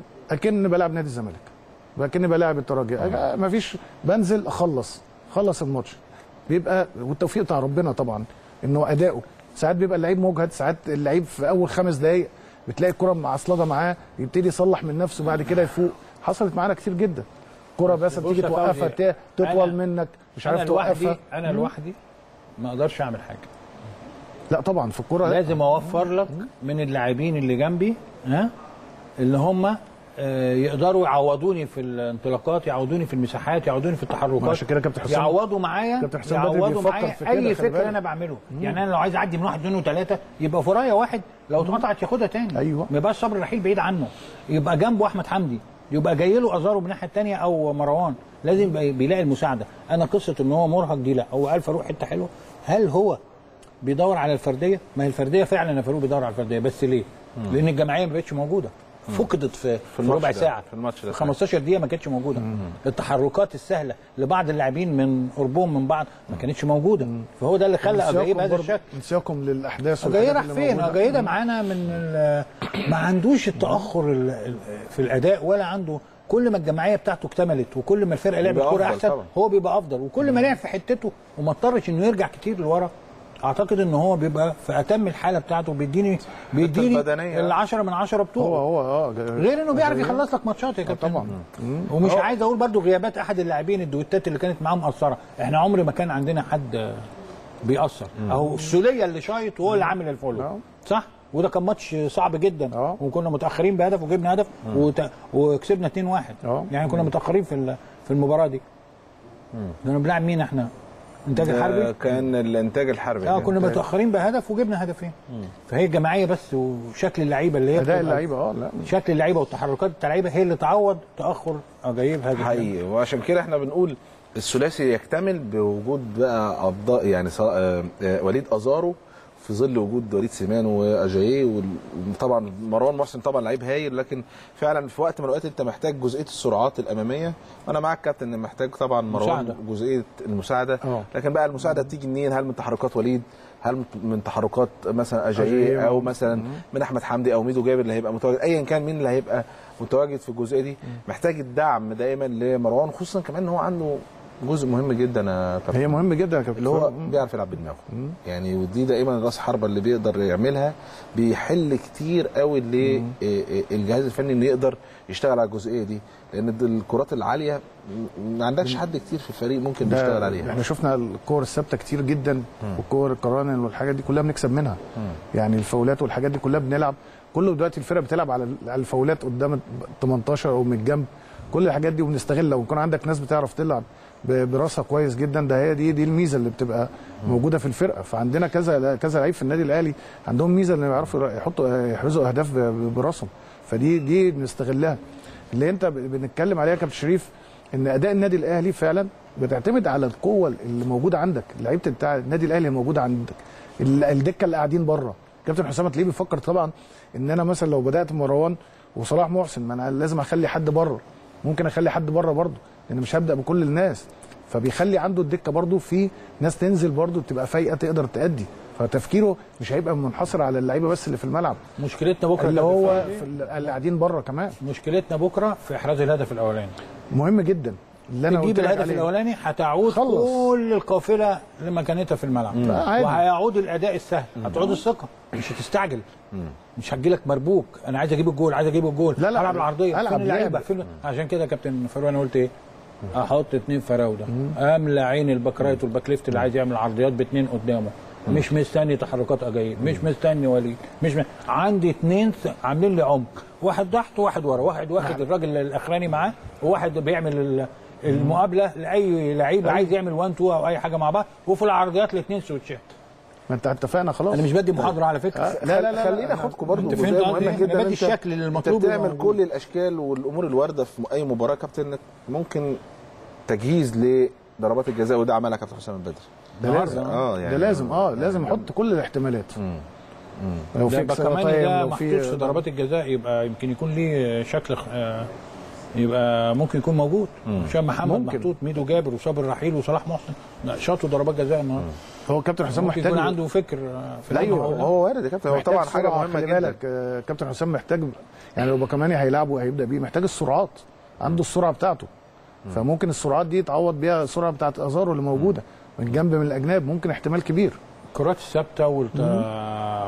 اكن بلاعب نادي الزمالك اكن بلاعب الترجي أجا- مفيش بنزل اخلص خلص الماتش بيبقى والتوفيق بتاع ربنا طبعا انه اداؤه ساعات بيبقى اللعيب مجهد ساعات اللعيب في اول خمس دقائق بتلاقي الكره معصلجه معاه يبتدي يصلح من نفسه بعد كده يفوق حصلت معانا كتير جدا كره بس بص تيجي يا توقفها فوزي، ت- تطول أنا- منك مش انا عارف لوحدي توقفها انا لوحدي ما اقدرش اعمل حاجه لا طبعا في الكره لازم اوفر لك من اللاعبين اللي جنبي ها اللي هم آه، يقدروا يعوضوني في الانطلاقات يعوضوني في المساحات يعوضوني في التحركات عشان كده كابتن حسام- يعوضوا معايا كابتن حسام بدري يعوضوا بيفكر معايا في كده، اي خلي فكر بالك. انا بعمله يعني انا لو عايز اعدي من واحد اثنين وثلاثه يبقى فرايا واحد لو اتقطعت ياخدها تاني أيوة. ما يبقاش صبري رحيل بعيد عنه يبقى جنبه احمد حمدي يبقى جاي له ازارو من الناحيه الثانيه او مروان لازم يبقى بيلاقي المساعده انا قصه ان هو مرهق دي لا هو قال فاروق حته حلوه هل هو بيدور على الفرديه ما هي الفرديه فعلا يا فاروق بيدور على الفرديه بس ليه لان الجماعيه ما بقتش موجوده فقدت في, في الماتش ربع ده، ساعه في الماتش ده. 15 دقيقه ما كانتش موجوده التحركات السهله لبعض اللاعبين من قربهم من بعض ما كانتش موجوده فهو ده اللي خلى اجايب بهذا الشكل انسياقهم للاحداث جاي والحاجات راح اللي فين؟ موجودة. جاي ده معانا من ال- ما عندوش التاخر ال- ال- في الاداء ولا عنده كل ما الجماعيه بتاعته اكتملت وكل ما الفرقه لعبت بيبقى كوره أفضل احسن طبعا. هو بيبقى افضل وكل ما لعب في حتته وما اضطرش انه يرجع كتير لورا اعتقد ان هو بيبقى في اتم الحاله بتاعته بيديني بيديني البدنية. ال 10 من 10 بتوعه هو هو اه غير انه بيعرف يخلص لك ماتشات يا كابتن طبعا. ومش عايز اقول برضو غيابات احد اللاعبين الدويتات اللي كانت معاه مقصره احنا عمري ما كان عندنا حد بيأثر اهو السوليه اللي شايط وهو اللي عامل الفولو آه. صح وده كان ماتش صعب جدا آه. وكنا متاخرين بهدف وجبنا هدف وت... وكسبنا 2-1 آه. يعني كنا متاخرين في ال- في المباراه دي كنا بنلعب مين احنا انتاج ده الحربي كان الانتاج الحربي اه كنا متاخرين بهدف وجبنا هدفين فهي الجماعيه بس وشكل اللعيبه اللي هي اداء بتبقى- اللعيبه اه لا شكل اللعيبه والتحركات بتاع اللعيبه هي اللي تعوض تاخر اجايب هذا حقيقي وعشان كده احنا بنقول الثلاثي يكتمل بوجود بقى افضل يعني ص- آه، آه، وليد ازارو في ظل وجود وليد سيمان واجاييه وال- وطبعا مروان محسن طبعا لعيب هايل لكن فعلا في وقت من الاوقات انت محتاج جزئيه السرعات الاماميه وانا معاك كابتن ان محتاج طبعا مروان مساعدة. جزئيه المساعده اه. لكن بقى المساعده بتيجي منين هل من تحركات وليد هل من تحركات مثلا أجاييه. اجاييه او مثلا من احمد حمدي او ميدو جابر اللي هيبقى متواجد ايا كان مين اللي هيبقى متواجد في الجزئيه دي محتاج الدعم دايما لمروان خصوصا كمان ان هو عنده جزء مهم جدا يا كابتن هي مهم جدا يا كابتن اللي هو فاروق. بيعرف يلعب بدماغه يعني ودي دايما راس حربه اللي بيقدر يعملها بيحل كتير قوي للجهاز الفني انه يقدر يشتغل على الجزئيه دي لان دي الكرات العاليه م- ما عندكش حد كتير في الفريق ممكن ده بيشتغل عليها احنا شفنا الكور الثابته كتير جدا والكور القرانل والحاجات دي كلها بنكسب منها يعني الفاولات والحاجات دي كلها بنلعب كله دلوقتي الفرقه بتلعب على على الفاولات قدام ال 18 او من الجنب كل الحاجات دي وبنستغلها ويكون عندك ناس بتعرف تلعب ب- براسها كويس جدا ده هي دي دي الميزه اللي بتبقى موجوده في الفرقه فعندنا كذا كذا لعيب في النادي الاهلي عندهم ميزه ان يعرفوا يحطوا يحرزوا اهداف ب- براسهم فدي دي بنستغلها اللي انت ب- بنتكلم عليها يا كابتن شريف ان اداء النادي الاهلي فعلا بتعتمد على القوه اللي موجوده عندك لعيبه بتاع النادي الاهلي اللي موجوده عندك ال- الدكه اللي قاعدين بره كابتن حسام هتلاقيه بيفكر طبعا ان انا مثلا لو بدات بمروان وصلاح محسن ما انا لازم اخلي حد بره ممكن اخلي حد بره برضه لان مش هبدا بكل الناس فبيخلي عنده الدكه برضه في ناس تنزل برضه تبقى فايقه تقدر تأدي فتفكيره مش هيبقى منحصر على اللعيبه بس اللي في الملعب مشكلتنا بكره اللي يا كابتن هو فهمي، في ال- اللي قاعدين بره كمان مشكلتنا بكره في احراز الهدف الاولاني مهم جدا اللي انا تجيب قلت لك الهدف عليه. الاولاني هتعود خلص. كل القافله لمكانتها في الملعب لا، عادي. وهيعود الاداء السهل هتعود الثقه مش هتستعجل مش هجي لك مربوك انا عايز اجيب الجول عايز اجيب الجول لا، لا، هلعب العرضيه ألعب فين اللعيبه لعب. فين عشان كده يا كابتن فاروق انا قلت ايه احط اتنين فراوده املى عين الباك رايت والباك ليفت اللي عايز يعمل عرضيات باتنين قدامه مش مستني تحركات اجايب مش مستني وليد مش م... عندي اتنين س- عاملين لي عمق واحد تحت وواحد ورا واحد واخد الراجل الاخراني معاه وواحد بيعمل ال- المقابله لاي لعيب عايز يعمل 1 2 او اي حاجه مع بعض وفي العرضيات الاثنين سويتشات ما انت اتفقنا خلاص انا مش بدي محاضره على فكره آه، لا لا لا خلينا لا، اخدكم برضه أنت جزئيه فهمت مهمه قصدي؟ جدا أنا بدي أنت- الشكل اللي المطلوب انت بتعمل موجود. كل الاشكال والامور الوارده في اي مباراه كابتن انك ممكن تجهيز لضربات الجزاء وده عملها كابتن حسام البدري ده لازم اه يعني ده لازم اه لازم احط كل الاحتمالات لو ده في يبقى اكسترا كمان تايم ده لو محطوط في في ضربات الجزاء يبقى يمكن يكون ليه شكل آه، يبقى ممكن يكون موجود هشام محمد ممكن. محطوط ميدو جابر وصابر رحيل وصلاح محسن لا، شاطوا ضربات جزاء النهارده هو كابتن حسام ممكن محتاج يكون عنده فكر آه، في أيوة، الموضوع ده. هو وارد يا كابتن هو محتاج طبعا حاجه سرعة، مهمه خلي جدا بالك آه، كابتن حسام محتاج يعني لو كمان هيلعب وهيبدا بيه محتاج السرعات عنده السرعه بتاعته فممكن السرعات دي تعوض بيها السرعه بتاعت ازارو اللي موجوده من جنب من الاجناب ممكن احتمال كبير الكرات الثابته والت...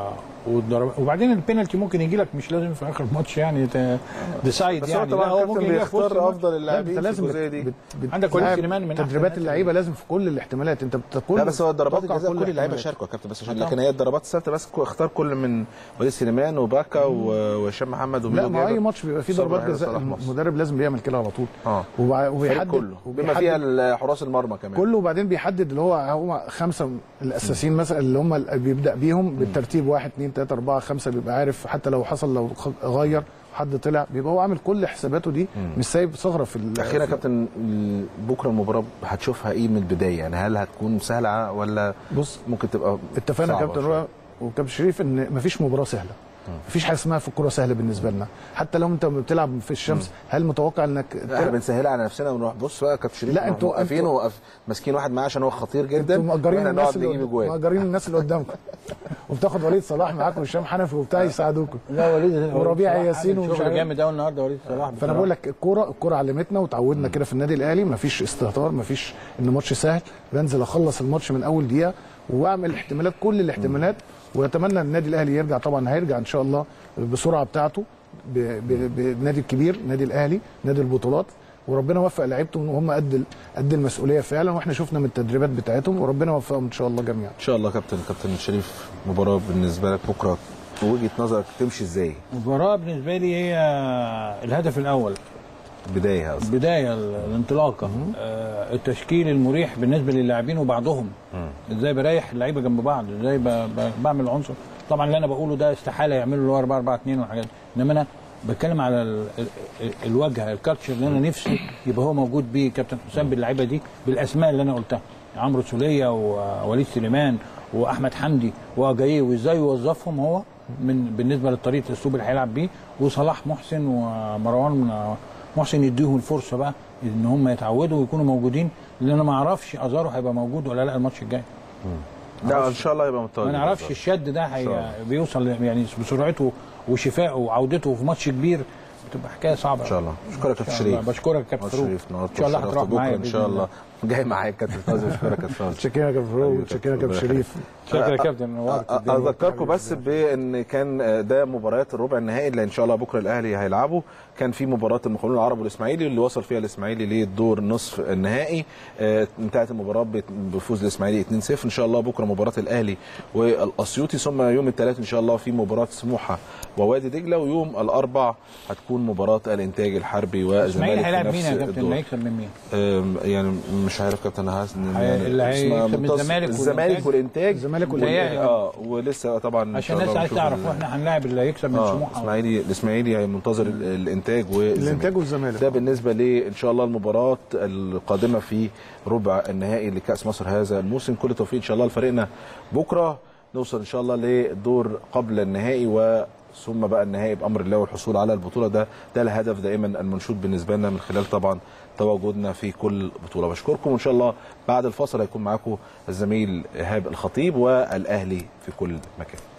والضرب وبعدين البينالتي ممكن يجي لك مش لازم في اخر الماتش يعني ديسايد بس هو يعني طبعا لا هو الكابتن ممكن يجي لك في وسط بيختار الماتش. افضل لا اللاعبين انت في لازم الجزئيه بت... دي بت... بت... عندك وليد لاعب سليمان من أحسن تدريبات الناس اللعيبه لازم في كل الاحتمالات انت بتكون لا بس هو ضربات تتوقع الجزاء كل اللعيبه الاحتمالات. شاركوا يا كابتن بس عشان طبعا. لكن هي الضربات الثابته بس كو- اختار كل من وليد سليمان وباكا و- وهشام محمد وميدو لا ما اي جابر. ماتش بيبقى فيه صبري ضربات عيال جزاء صلاح مصر. المدرب لازم بيعمل كده على طول اه وبع- الفريق وبيحدد كله بما وبيحدد- فيها حراس المرمى كمان كله وبعدين بيحدد اللي هو هم خمسه الاساسيين مثلا اللي هم اللي بيبدا بيهم بالترتيب واحد اثنين ثلاثه اربعه خمسه بيبقى عارف حتى لو حصل لو خ- غير حد طلع بيبقى هو عامل كل حساباته دي مش سايب ثغره في ال- اخيرا يا كابتن ال- بكره المباراه هتشوفها ايه من البدايه يعني هل هتكون سهله ولا بص ممكن تبقى اتفقنا يا صعبة كابتن شوية؟ رؤى وكابتن شريف ان مفيش مباراه سهله مفيش حاجه اسمها في الكوره سهله بالنسبه لنا حتى لو انت بتلعب في الشمس هل متوقع انك لا، احنا بنسهلها على نفسنا ونروح بص بقى كابتن شريف لا، نروح انتوا- موقفين انتوا- وقف ماسكين واحد معاه عشان هو خطير جدا انتوا مأجرين واحنا الناس نقعد اللي نجيب قد- اجوان مأجرين الناس اللي قدامكم وبتاخد وليد صلاح معاكم وهشام حنفي وبتاع يساعدوكم لا وليد وربيع صلاح ياسين عامل ومش شغل عارف. جامد قوي النهارده وليد صلاح فانا بقول لك الكوره الكوره علمتنا وتعودنا كده في النادي الاهلي مفيش استهتار مفيش ان ماتش سهل بنزل اخلص الماتش من اول دقيقه واعمل احتمالات كل الاحتمالات واتمنى ان النادي الاهلي يرجع طبعا هيرجع ان شاء الله بسرعه بتاعته ب- ب- بالنادي الكبير نادي الاهلي نادي البطولات وربنا وفق لعيبته ان هم قد ال- قد المسؤوليه فعلا واحنا شفنا من التدريبات بتاعتهم وربنا وفقهم ان شاء الله جميعا ان شاء الله كابتن كابتن شريف مباراه بالنسبه لك بكره وجهه نظرك تمشي ازاي المباراه بالنسبه لي هي الهدف الاول بدايه قصدي البدايه ال- الانطلاقه آه، التشكيل المريح بالنسبه للاعبين وبعضهم ازاي بريح اللعيبه جنب بعض ازاي ب- ب- بعمل عنصر طبعا اللي انا بقوله ده استحاله يعملوا اللي هو 4 4 2 والحاجات دي انما انا بتكلم على ال- ال- ال- الواجهه الكالتشر اللي انا نفسي يبقى هو موجود بيه كابتن حسام باللعيبه دي بالاسماء اللي انا قلتها عمرو سوليه ووليد سليمان واحمد حمدي واجاييه وازاي يوظفهم هو من بالنسبه لطريقه الاسلوب اللي هيلعب بيه وصلاح محسن ومروان محسن يديهم الفرصه بقى ان هم يتعودوا ويكونوا موجودين لان انا ما اعرفش ازارو هيبقى موجود ولا لا الماتش الجاي لا ان شاء الله يبقى متواجد ما نعرفش الشد ده شاء هي الله. بيوصل يعني بسرعته وشفائه وعودته في ماتش كبير بتبقى حكايه صعبه ان شاء الله اشكرك يا كابتن إن شاء الله. شريف بشكرك يا كابتن كابتن فاروق شريف نورت ان شاء الله وشرفت هتروح بكرة معايا ان بإذن شاء الله. الله جاي معاك كابتن فوزي اشكرك يا كابتن فوزي شكرا يا كابتن فاروق شكرا يا كابتن شريف شكرا يا كابتن نورت الدنيا. اذكركم بس بان كان ده مباريات الربع النهائي اللي ان شاء الله بكره الاهلي هيلعبه كان في مباراه المقاولون العرب والاسماعيلي اللي وصل فيها الاسماعيلي للدور نصف النهائي آه، انتهت المباراه بت- بفوز الاسماعيلي 2-0 ان شاء الله بكره مباراه الاهلي والاسيوطي ثم يوم الثلاث ان شاء الله في مباراه سموحه ووادي دجله ويوم الاربع هتكون مباراه الانتاج الحربي والزمالك الاسماعيلي في هيلاعب نفس مين يا كابتن الدور. اللي هيكسب من مين؟ آم، يعني مش عارف كابتن حسن هي- يعني اللي اسمها هيكسب من منتصر- الزمالك الزمالك والانتاج الزمالك والإنتاج. اه ولسه طبعا إن عشان شاء الناس الله عايز نشوف تعرف ال- واحنا هنلاعب اللي هيكسب من اه سموحه الاسماعيلي الاسماعيلي منتظر ال- الانتاج والزمالك الانتاج والزمالك ده بالنسبه لي ان شاء الله المباراه القادمه في ربع النهائي لكاس مصر هذا الموسم كل التوفيق ان شاء الله لفريقنا بكره نوصل ان شاء الله لدور قبل النهائي و ثم بقى النهائي بامر الله والحصول على البطوله ده ده الهدف دائما المنشود بالنسبه لنا من خلال طبعا تواجدنا في كل بطوله بشكركم وان شاء الله بعد الفاصل هيكون معاكم الزميل ايهاب الخطيب والاهلي في كل مكان